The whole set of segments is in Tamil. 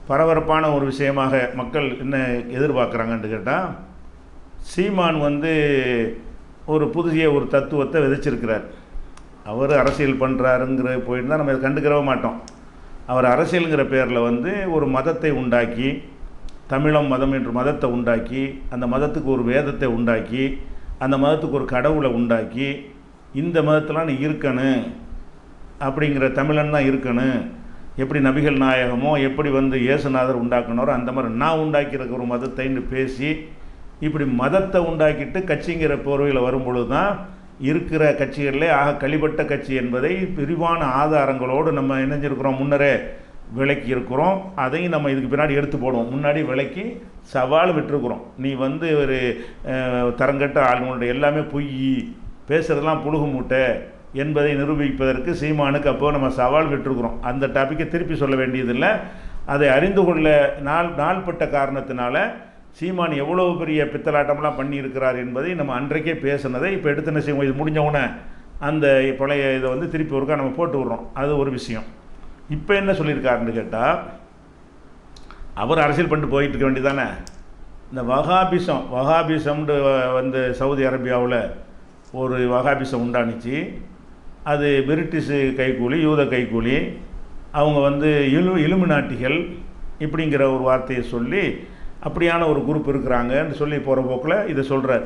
பரபரப்பான ஒரு விஷயமாக மக்கள் என்ன எதிர்பார்க்குறாங்கன்னு கேட்டால் சீமான் வந்து ஒரு புதிய ஒரு தத்துவத்தை விதைச்சிருக்கிறார் அவர் அரசியல் பண்ணுறாருங்கிற போயிட்டு தான் நம்ம இதை கண்டுக்கிறவே மாட்டோம் அவர் அரசியலுங்கிற பேரில் வந்து ஒரு மதத்தை உண்டாக்கி தமிழம் மதம் என்று மதத்தை உண்டாக்கி அந்த மதத்துக்கு ஒரு வேதத்தை உண்டாக்கி அந்த மதத்துக்கு ஒரு கடவுளை உண்டாக்கி இந்த மதத்தெலாம் நீ இருக்கணும் அப்படிங்கிற தமிழன் தான் இருக்கணும் எப்படி நபிகள் நாயகமோ எப்படி வந்து இயேசுநாதர் உண்டாக்குனாரோ அந்த மாதிரி நான் உண்டாக்கியிருக்க ஒரு மதத்தைன்னு பேசி இப்படி மதத்தை உண்டாக்கிட்டு கட்சிங்கிற போர்வையில் வரும்பொழுது தான் இருக்கிற கட்சிகளிலே ஆக கழிபட்ட கட்சி என்பதை விரிவான ஆதாரங்களோடு நம்ம இணைஞ்சிருக்கிறோம் முன்னரே விலைக்கு இருக்கிறோம் அதையும் நம்ம இதுக்கு பின்னாடி எடுத்து போடுவோம் முன்னாடி விலைக்கு சவால் விட்டுருக்குறோம் நீ வந்து ஒரு அஹ், தரங்கட்ட ஆளுங்களுடைய எல்லாமே பொய் பேசுகிறதெல்லாம் புழுகு மூட்டை என்பதை நிரூபிப்பதற்கு சீமானுக்கு அப்போ நம்ம சவால் விட்டுருக்குறோம் அந்த டாப்பிக்கை திருப்பி சொல்ல வேண்டியதில்லை அதை அறிந்து கொள்ள நாள் நாள்பட்ட காரணத்தினால சீமான் எவ்வளவு பெரிய பித்தலாட்டம்லாம் பண்ணியிருக்கிறார் என்பதை நம்ம அன்றைக்கே பேசுனதை இப்போ எடுத்து என்ன செய்வோம் இது முடிஞ்ச உடனே அந்த பழைய இதை வந்து திருப்பி ஒருக்கா நம்ம போட்டு விடுறோம் அது ஒரு விஷயம் இப்போ என்ன சொல்லியிருக்காருன்னு கேட்டால் அவர் அரசியல் பண்ணிட்டு போயிட்டு இருக்க வேண்டியதானே இந்த வகாபிசம் வகாபிசம்னு வந்து சவுதி அரேபியாவில் ஒரு வகாபிசம் உண்டானுச்சு அது பிரிட்டிஷு கைக்கூலி யூத கைக்கூலி அவங்க வந்து இலு இலுமினாட்டிகள் இப்படிங்கிற ஒரு வார்த்தையை சொல்லி அப்படியான ஒரு குரூப் இருக்கிறாங்கன்னு சொல்லி போகிற போக்கில் இதை சொல்கிறார்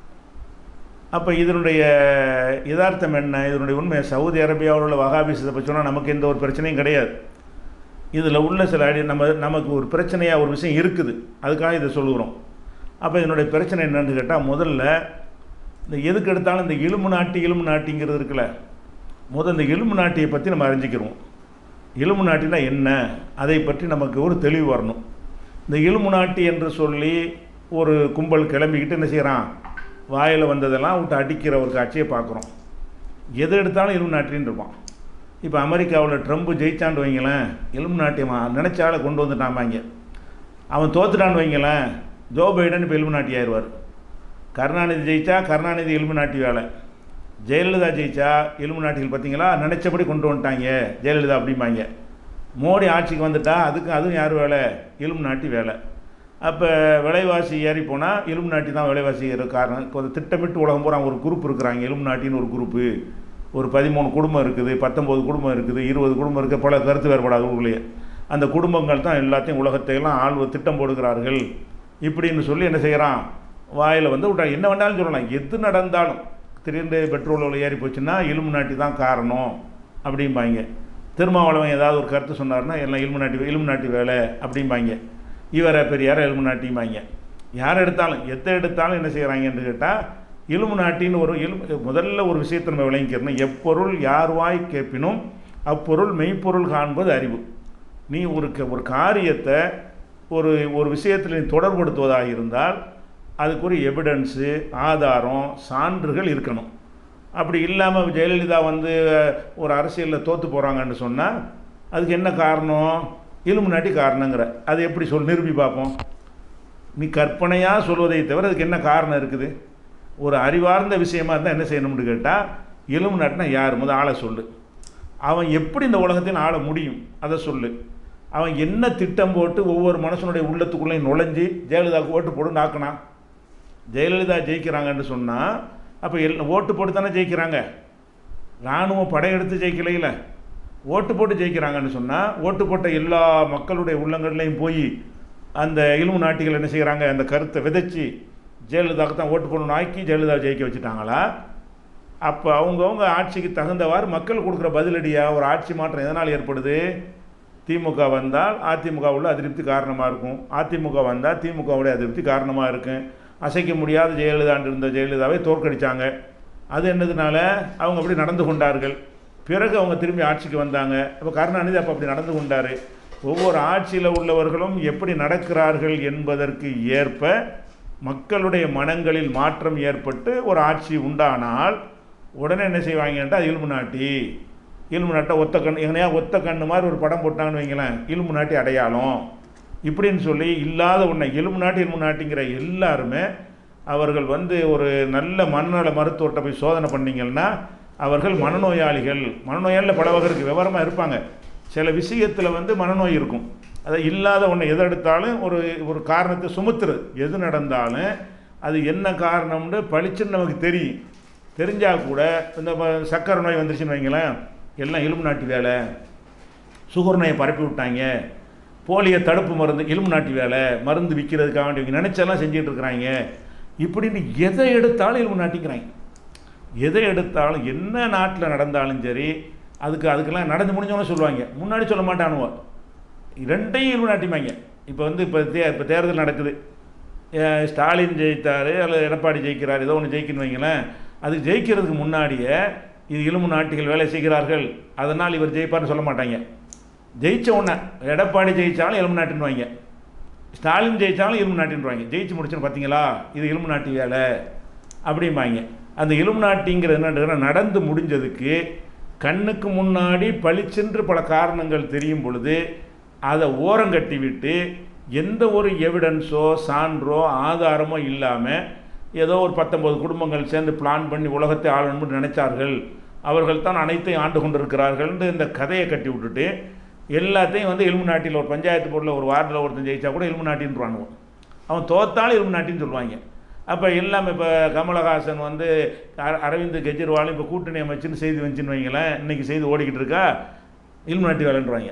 அப்போ இதனுடைய யதார்த்தம் என்ன இதனுடைய உண்மை சவுதி அரேபியாவில் உள்ள வகாபிசத்தை பற்றி சொன்னால் நமக்கு எந்த ஒரு பிரச்சனையும் கிடையாது இதில் உள்ள சில ஐடியா நம்ம நமக்கு ஒரு பிரச்சனையாக ஒரு விஷயம் இருக்குது அதுக்காக இதை சொல்லுகிறோம் அப்போ இதனுடைய பிரச்சனை என்னன்னு கேட்டால் முதல்ல இந்த எதுக்கு எடுத்தாலும் இந்த எலும்பு நாட்டி எலும்பு நாட்டிங்கிறது இருக்குல்ல முதல் இந்த எலும்பு நாட்டியை பற்றி நம்ம அறிஞ்சிக்கிறோம் எலும்பு நாட்டினா என்ன அதை பற்றி நமக்கு ஒரு தெளிவு வரணும் இந்த எலும்பு நாட்டி என்று சொல்லி ஒரு கும்பல் கிளம்பிக்கிட்டு என்ன செய்கிறான் வாயில் வந்ததெல்லாம் விட்டு அடிக்கிற ஒரு காட்சியை பார்க்குறோம் எது எடுத்தாலும் எலும்பு நாட்டின்னு இருப்பான் இப்போ அமெரிக்காவில் ட்ரம்ப் ஜெயிச்சான்னு வைங்களேன் எலும்பு நாட்டியமா நினச்சால கொண்டு வந்துட்டாமாங்க அவன் தோத்துட்டான்னு வைங்களேன் ஜோ பைடன் இப்போ எலும்பு நாட்டி ஆயிடுவார் கருணாநிதி ஜெயிச்சா கருணாநிதி எலும்பு நாட்டி வேலை ஜெயலலிதா ஜெயிச்சா எலும்பு நாட்டிகள் பார்த்தீங்களா நினச்சபடி கொண்டு வந்துட்டாங்க ஜெயலலிதா அப்படிம்பாங்க மோடி ஆட்சிக்கு வந்துட்டா அதுக்கு அதுவும் யார் வேலை எலும்பு நாட்டி வேலை அப்போ விலைவாசி ஏறி போனால் எலும்பு நாட்டி தான் விலைவாசி ஏற காரணம் கொஞ்சம் திட்டமிட்டு உலகம் பூரா ஒரு குரூப் இருக்கிறாங்க எலும்பு நாட்டின்னு ஒரு குரூப்பு ஒரு பதிமூணு குடும்பம் இருக்குது பத்தொம்போது குடும்பம் இருக்குது இருபது குடும்பம் இருக்குது பல கருத்து வேறுபாடு உள்ளே அந்த குடும்பங்கள் தான் எல்லாத்தையும் உலகத்தையெல்லாம் ஆள்வ திட்டம் போடுகிறார்கள் இப்படின்னு சொல்லி என்ன செய்கிறான் வாயில் வந்து விட்டா என்ன வேண்டாலும் சொல்லலாம் எது நடந்தாலும் திடீர்னு பெட்ரோல் விலை ஏறி போச்சுன்னா எலும்பு நாட்டி தான் காரணம் அப்படிம்பாங்க திருமாவளவன் ஏதாவது ஒரு கருத்து சொன்னார்னா எல்லாம் எலும்பு நாட்டி எலும்பு நாட்டி வேலை அப்படிம்பாங்க இவரை பெரியார எலும்பு நாட்டிம்பாங்க யார் எடுத்தாலும் எத்தை எடுத்தாலும் என்ன செய்கிறாங்கன்னு கேட்டால் எலும்பு நாட்டின்னு ஒரு எலும்பு முதல்ல ஒரு விஷயத்தை நம்ம விளங்கிக்கிறணும் எப்பொருள் யார் வாய் கேட்பினும் அப்பொருள் மெய்ப்பொருள் காண்பது அறிவு நீ ஒரு க- ஒரு காரியத்தை ஒரு ஒரு விஷயத்தில் நீ தொடர்படுத்துவதாக இருந்தால் அதுக்குரிய எவிடன்ஸு ஆதாரம் சான்றுகள் இருக்கணும் அப்படி இல்லாமல் ஜெயலலிதா வந்து ஒரு அரசியலில் தோற்று போகிறாங்கன்னு சொன்னால் அதுக்கு என்ன காரணம் இலுமினாட்டி காரணங்கிற அது எப்படி சொல் நிரூபி பார்ப்போம் நீ கற்பனையாக சொல்வதை தவிர அதுக்கு என்ன காரணம் இருக்குது ஒரு அறிவார்ந்த விஷயமா இருந்தால் என்ன செய்யணும்னு கேட்டால் எலும்பு நாட்டினா யார் முத ஆளை சொல்லு அவன் எப்படி இந்த உலகத்தில் ஆள முடியும் அதை சொல்லு அவன் என்ன திட்டம் போட்டு ஒவ்வொரு மனுஷனுடைய உள்ளத்துக்குள்ளேயும் நுழைஞ்சு ஜெயலலிதாவுக்கு ஓட்டு போடுன்னு ஆக்கினான் ஜெயலலிதா ஜெயிக்கிறாங்கன்னு சொன்னால் அப்போ எல் ஓட்டு போட்டு தானே ஜெயிக்கிறாங்க இராணுவம் படையெடுத்து ஜெயிக்கலையில ஓட்டு போட்டு ஜெயிக்கிறாங்கன்னு சொன்னால் ஓட்டு போட்ட எல்லா மக்களுடைய உள்ளங்கள்லையும் போய் அந்த இலும்பு நாட்டிகள் என்ன செய்கிறாங்க அந்த கருத்தை விதைச்சி ஜெயலலிதாவுக்கு தான் ஓட்டு போடணும்னு ஆக்கி ஜெயலலிதா ஜெயிக்க வச்சுட்டாங்களா அப்போ அவங்கவுங்க ஆட்சிக்கு தகுந்தவாறு மக்கள் கொடுக்குற பதிலடியாக ஒரு ஆட்சி மாற்றம் எதனால் ஏற்படுது திமுக வந்தால் அதிமுக உள்ள அதிருப்தி காரணமாக இருக்கும் அதிமுக வந்தால் திமுகவுடைய அதிருப்தி காரணமாக இருக்கும் அசைக்க முடியாத ஜெயலலிதாண்டு இருந்த ஜெயலலிதாவை தோற்கடித்தாங்க அது என்னதுனால அவங்க அப்படி நடந்து கொண்டார்கள் பிறகு அவங்க திரும்பி ஆட்சிக்கு வந்தாங்க இப்போ கருணாநிதி அப்போ அப்படி நடந்து கொண்டார் ஒவ்வொரு ஆட்சியில் உள்ளவர்களும் எப்படி நடக்கிறார்கள் என்பதற்கு ஏற்ப மக்களுடைய மனங்களில் மாற்றம் ஏற்பட்டு ஒரு ஆட்சி உண்டானால் உடனே என்ன செய்வாங்கன்னா இல்மு நாட்டி இல்மு நாட்டை ஒத்த கண் எங்கனையா ஒத்த கண்ணு மாதிரி ஒரு படம் போட்டாங்கன்னு வைங்களேன் இல்மு நாட்டி அடையாளம் இப்படின்னு சொல்லி இல்லாத ஒன்றை எலும்பு நாட்டு எலும்பு நாட்டிங்கிற எல்லாருமே அவர்கள் வந்து ஒரு நல்ல மனநல மருத்துவர்கிட்ட போய் சோதனை பண்ணீங்கன்னா அவர்கள் மனநோயாளிகள் மனநோயாளியில் பல வகை இருக்குது விவரமாக இருப்பாங்க சில விஷயத்தில் வந்து மனநோய் இருக்கும் அதை இல்லாத ஒன்று எது எடுத்தாலும் ஒரு ஒரு காரணத்தை சுமத்துறது எது நடந்தாலும் அது என்ன காரணம்னு பளிச்சுன்னு நமக்கு தெரியும் தெரிஞ்சால் கூட இந்த ம- சக்கரை நோய் வந்துருச்சுன்னு வைங்களேன் எல்லாம் எலும்பு நாட்டு வேலை சுகர் நோயை பரப்பி விட்டாங்க போலியோ தடுப்பு மருந்து எலும்பு நாட்டு வேலை மருந்து விற்கிறதுக்காக வேண்டி இவங்க நினச்செல்லாம் செஞ்சுட்டு இருக்கிறாங்க இப்படின்னு எதை எடுத்தாலும் எலும்பு நாட்டிக்கிறாங்க எதை எடுத்தாலும் என்ன நாட்டில் நடந்தாலும் சரி அதுக்கு அதுக்கெல்லாம் நடந்து முடிஞ்சவங்க சொல்லுவாங்க முன்னாடி சொல்ல மாட்டானுவோ ரெண்டையும் எலும்பு நாட்டிப்பாங்க இப்போ வந்து இப்போ தே இப்போ தேர்தல் நடக்குது அஹ் ஸ்டாலின் ஜெயித்தார் அல்லது எடப்பாடி ஜெயிக்கிறார் ஏதோ ஒன்று ஜெயிக்கணும் வைங்களேன் அது ஜெயிக்கிறதுக்கு முன்னாடியே இது இலும்பு நாட்டிகள் வேலை செய்கிறார்கள் அதனால் இவர் ஜெயிப்பார்னு சொல்ல மாட்டாங்க ஜெயிச்ச உடனே எடப்பாடி ஜெயித்தாலும் எலும்பு நாட்டின்வாங்க ஸ்டாலின் ஜெயித்தாலும் எலும்பு நாட்டின்வாங்க ஜெயிச்சு முடிச்சுன்னு பார்த்தீங்களா இது எலும்பு நாட்டி வேலை அப்படிம்பாங்க அந்த எலும்பு நாட்டிங்கிறது என்னன்னா நடந்து முடிஞ்சதுக்கு கண்ணுக்கு முன்னாடி பளிச்சென்று பல காரணங்கள் தெரியும் பொழுது அதை ஓரங்கட்டி விட்டு எந்த ஒரு எவிடன்ஸோ சான்றோ ஆதாரமோ இல்லாமல் ஏதோ ஒரு பத்தொன்பது குடும்பங்கள் சேர்ந்து பிளான் பண்ணி உலகத்தை ஆளணும்னு நினைச்சார்கள் அவர்கள் தான் அனைத்தையும் ஆண்டு கொண்டிருக்கிறார்கள்னு இந்த கதையை கட்டி விட்டுட்டு எல்லாத்தையும் வந்து எலும்பு நாட்டில் ஒரு பஞ்சாயத்து போர்டில் ஒரு வார்டில் ஒருத்தன் ஜெயிச்சா கூட எலும்பு நாட்டின்றானுவோம் அவன் தோத்தாலும் எலும்பு நாட்டின்னு சொல்லுவாங்க அப்போ எல்லாமே இப்போ கமலஹாசன் வந்து அர- அரவிந்த் கெஜ்ரிவாலும் இப்போ கூட்டணி அமைச்சுன்னு செய்தி வந்துச்சுன்னு வைங்களேன் இன்னைக்கு செய்தி ஓடிக்கிட்டு இருக்கா எலும்பு நாட்டி வேலைன்றாங்க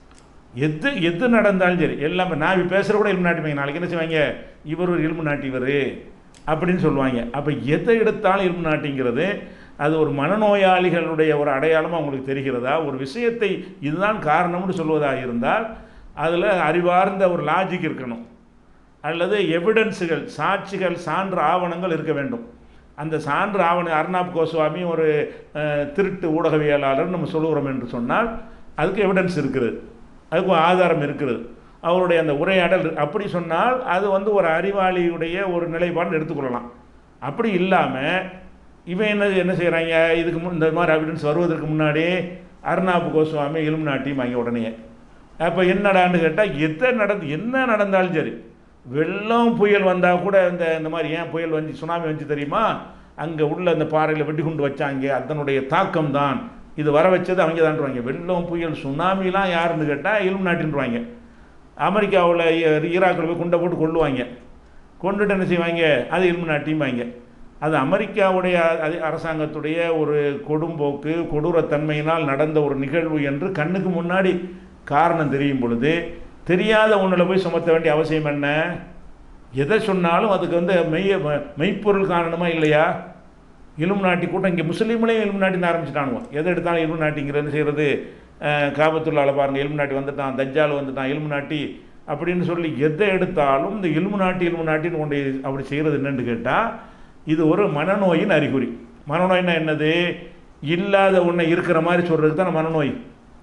எது எது நடந்தாலும் சரி எல்லாமே நான் இப்போ பேசுகிற கூட எலும்பு நாட்டிப்பாங்க நாளைக்கு என்ன செய்வாங்க இவர் ஒரு எலும்பு நாட்டிவர் அப்படின்னு சொல்லுவாங்க அப்போ எதை எடுத்தாலும் எலும்பு நாட்டிங்கிறது அது ஒரு மனநோயாளிகளுடைய ஒரு அடையாளமாக அவங்களுக்கு தெரிகிறதா ஒரு விஷயத்தை இதுதான் காரணம்னு சொல்வதாக இருந்தால் அதில் அறிவார்ந்த ஒரு லாஜிக் இருக்கணும் அல்லது எவிடன்ஸுகள் சாட்சிகள் சான்று ஆவணங்கள் இருக்க வேண்டும் அந்த சான்று ஆவணம் அர்னாப் கோஸ்வாமி ஒரு அஹ், திருட்டு ஊடகவியலாளர் நம்ம சொல்லுகிறோம் என்று சொன்னால் அதுக்கு எவிடன்ஸ் இருக்குது அதுக்கு ஒரு ஆதாரம் இருக்கிறது அவருடைய அந்த உரையாடல் இருக்கு. அப்படி சொன்னால் அது வந்து ஒரு அறிவாளியுடைய ஒரு நிலைப்பாடு எடுத்துக்கொள்ளலாம் அப்படி இல்லாமல் இவன் என்ன என்ன செய்கிறாங்க இதுக்கு முன் இந்த மாதிரி எவிடன்ஸ் வருவதற்கு முன்னாடி அர்னாப் கோஸ்வாமி எலும்பு நாட்டியும் வாங்கி உடனே அப்போ என்னடான்னு கேட்டால் எதை நடந்து என்ன நடந்தாலும் சரி வெள்ளம் புயல் வந்தால் கூட இந்த இந்த மாதிரி ஏன் புயல் வந்து சுனாமி வந்து தெரியுமா அங்கே உள்ள அந்த பாறையில் வெட்டி கொண்டு வச்சாங்க அதனுடைய தாக்கம் தான் இது வர வச்சது அவங்க தான்றாங்க வெள்ளம் புயல் சுனாமிலாம் யாருன்னு கேட்டால் எலும்பு நாட்டின்றாங்க அமெரிக்காவில் ஈராக்கில் போய் குண்டை போட்டு கொள்ளுவாங்க கொண்டுட்டு என்ன செய்வாங்க அது எலும்பு நாட்டியும்பாங்க அது அமெரிக்காவுடைய அது அரசாங்கத்துடைய ஒரு கொடும்போக்கு கொடூரத்தன்மையினால் நடந்த ஒரு நிகழ்வு என்று கண்ணுக்கு முன்னாடி காரணம் தெரியும் பொழுது தெரியாத ஒன்றில் போய் சுமத்த வேண்டிய அவசியம் என்ன எதை சொன்னாலும் அதுக்கு வந்து மெய் ம- மெய்ப்பொருள் காரணமா இல்லையா இலும் நாட்டி கூட்டம் இங்கே முஸ்லீம்லேயும் இலும் நாட்டின்னு ஆரம்பிச்சிட்டானுவோம் எதை எடுத்தாலும் இலும் நாட்டிங்கிறது செய்கிறது காபத்துள்ளால பாருங்கள் இலும் நாட்டி வந்துட்டான் தஜ்ஜால் வந்துட்டான் இலும் நாட்டி அப்படின்னு சொல்லி எதை எடுத்தாலும் இந்த இலும்பு நாட்டி இலும்பு நாட்டின்னு கொண்டு அப்படி செய்கிறது என்னன்னு கேட்டால் இது ஒரு மனநோயின் அறிகுறி மனநோய்னா என்னது இல்லாத ஒன்றை இருக்கிற மாதிரி சொல்கிறதுக்கு தான் மனநோய்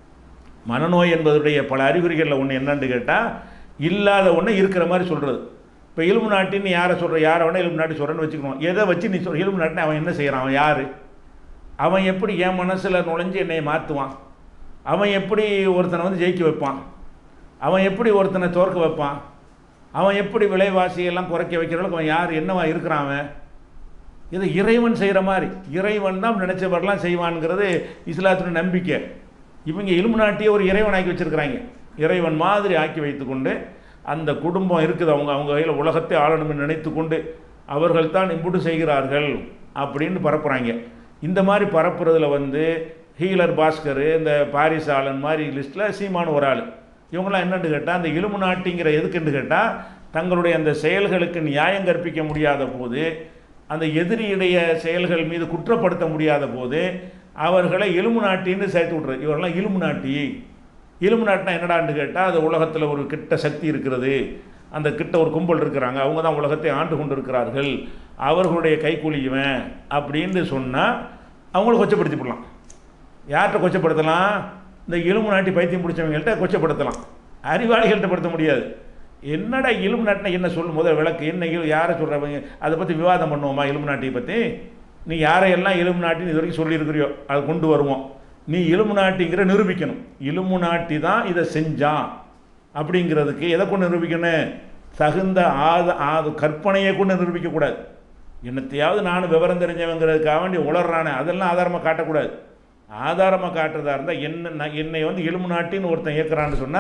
மனநோய் என்பதுடைய பல அறிகுறிகளில் ஒன்று என்னன்னு கேட்டால் இல்லாத ஒன்றை இருக்கிற மாதிரி சொல்கிறது இப்போ எலும்பு நாட்டின்னு யாரை சொல்கிற யாரை வேணால் எலும்பு நாட்டி சொல்கிறேன்னு வச்சுக்கணும் எதை வச்சு நீ சொல் எலும்பு நாட்டின்னு அவன் என்ன செய்கிறான் அவன் யார் அவன் எப்படி என் மனசில் நுழைஞ்சு என்னை மாற்றுவான் அவன் எப்படி ஒருத்தனை வந்து ஜெயிக்க வைப்பான் அவன் எப்படி ஒருத்தனை தோற்க வைப்பான் அவன் எப்படி விலைவாசியெல்லாம் குறைக்க வைக்கிற அளவுக்கு அவன் யார் என்னவா இருக்கிறான் அவன் இது இறைவன் செய்கிற மாதிரி இறைவன் தான் நினச்சவரெல்லாம் செய்வான்ங்கிறது இஸ்லாத்தின நம்பிக்கை இவங்க இலும்பு நாட்டியை ஒரு இறைவன் ஆக்கி வச்சிருக்கிறாங்க இறைவன் மாதிரி ஆக்கி வைத்துக்கொண்டு அந்த குடும்பம் இருக்குது அவங்க அவங்க கையில் உலகத்தை ஆளணும்னு நினைத்து கொண்டு அவர்கள் தான் இம்புட்டு செய்கிறார்கள் அப்படின்னு பரப்புகிறாங்க இந்த மாதிரி பரப்புறதுல வந்து ஹீலர் பாஸ்கர் இந்த பாரிஸ் ஆளன் மாதிரி லிஸ்ட்டில் சீமான் ஒரு ஆள் இவங்களாம் என்னன்னு கேட்டால் அந்த இலும்பு நாட்டிங்கிற எதுக்குன்னு கேட்டால் தங்களுடைய அந்த செயல்களுக்கு நியாயம் கற்பிக்க முடியாத போது அந்த எதிரியுடைய செயல்கள் மீது குற்றப்படுத்த முடியாத போது அவர்களை எலும்பு நாட்டின்னு சேர்த்து விட்றது இவரெல்லாம் இலும்பு நாட்டி எலும்பு நாட்டினா என்னடான்னு கேட்டால் அது உலகத்தில் ஒரு கிட்ட சக்தி இருக்கிறது அந்த கிட்ட ஒரு கும்பல் இருக்கிறாங்க அவங்க தான் உலகத்தை ஆண்டு கொண்டு இருக்கிறார்கள் அவர்களுடைய கைக்கூலி இவன் அப்படின்னு சொன்னால் அவங்கள கொச்சப்படுத்தி விடலாம் யார்கிட்ட கொச்சப்படுத்தலாம் இந்த எலும்பு நாட்டி பைத்தியம் பிடிச்சவங்கள்ட்ட கொச்சப்படுத்தலாம் அறிவாளிகள்கிட்ட படுத்த முடியாது என்னடா எலும்பு நாட்டினா என்ன சொல்லும் முதல் விளக்கு என்ன இல்- யாரை சொல்கிறவங்க அதை பற்றி விவாதம் பண்ணுவோமா எலும்பு நாட்டியை பற்றி நீ யாரையெல்லாம் எலும்பு நாட்டின்னு இது வரைக்கும் சொல்லியிருக்கிறியோ அதை கொண்டு வருவோம் நீ எலும்பு நாட்டிங்கிற நிரூபிக்கணும் எலும்பு நாட்டி தான் இதை செஞ்சான் அப்படிங்கிறதுக்கு எதை கொண்டு நிரூபிக்கணும் தகுந்த ஆத ஆத கற்பனையை கொண்டு நிரூபிக்கக்கூடாது என்னத்தையாவது நான் விவரம் தெரிஞ்சவங்கிறதுக்காக வேண்டி உளறானே அதெல்லாம் ஆதாரமாக காட்டக்கூடாது ஆதாரமாக காட்டுறதா இருந்தால் என்ன நான் என்னை வந்து எலும்பு நாட்டின்னு ஒருத்தன் இயக்குறான்னு சொன்னால்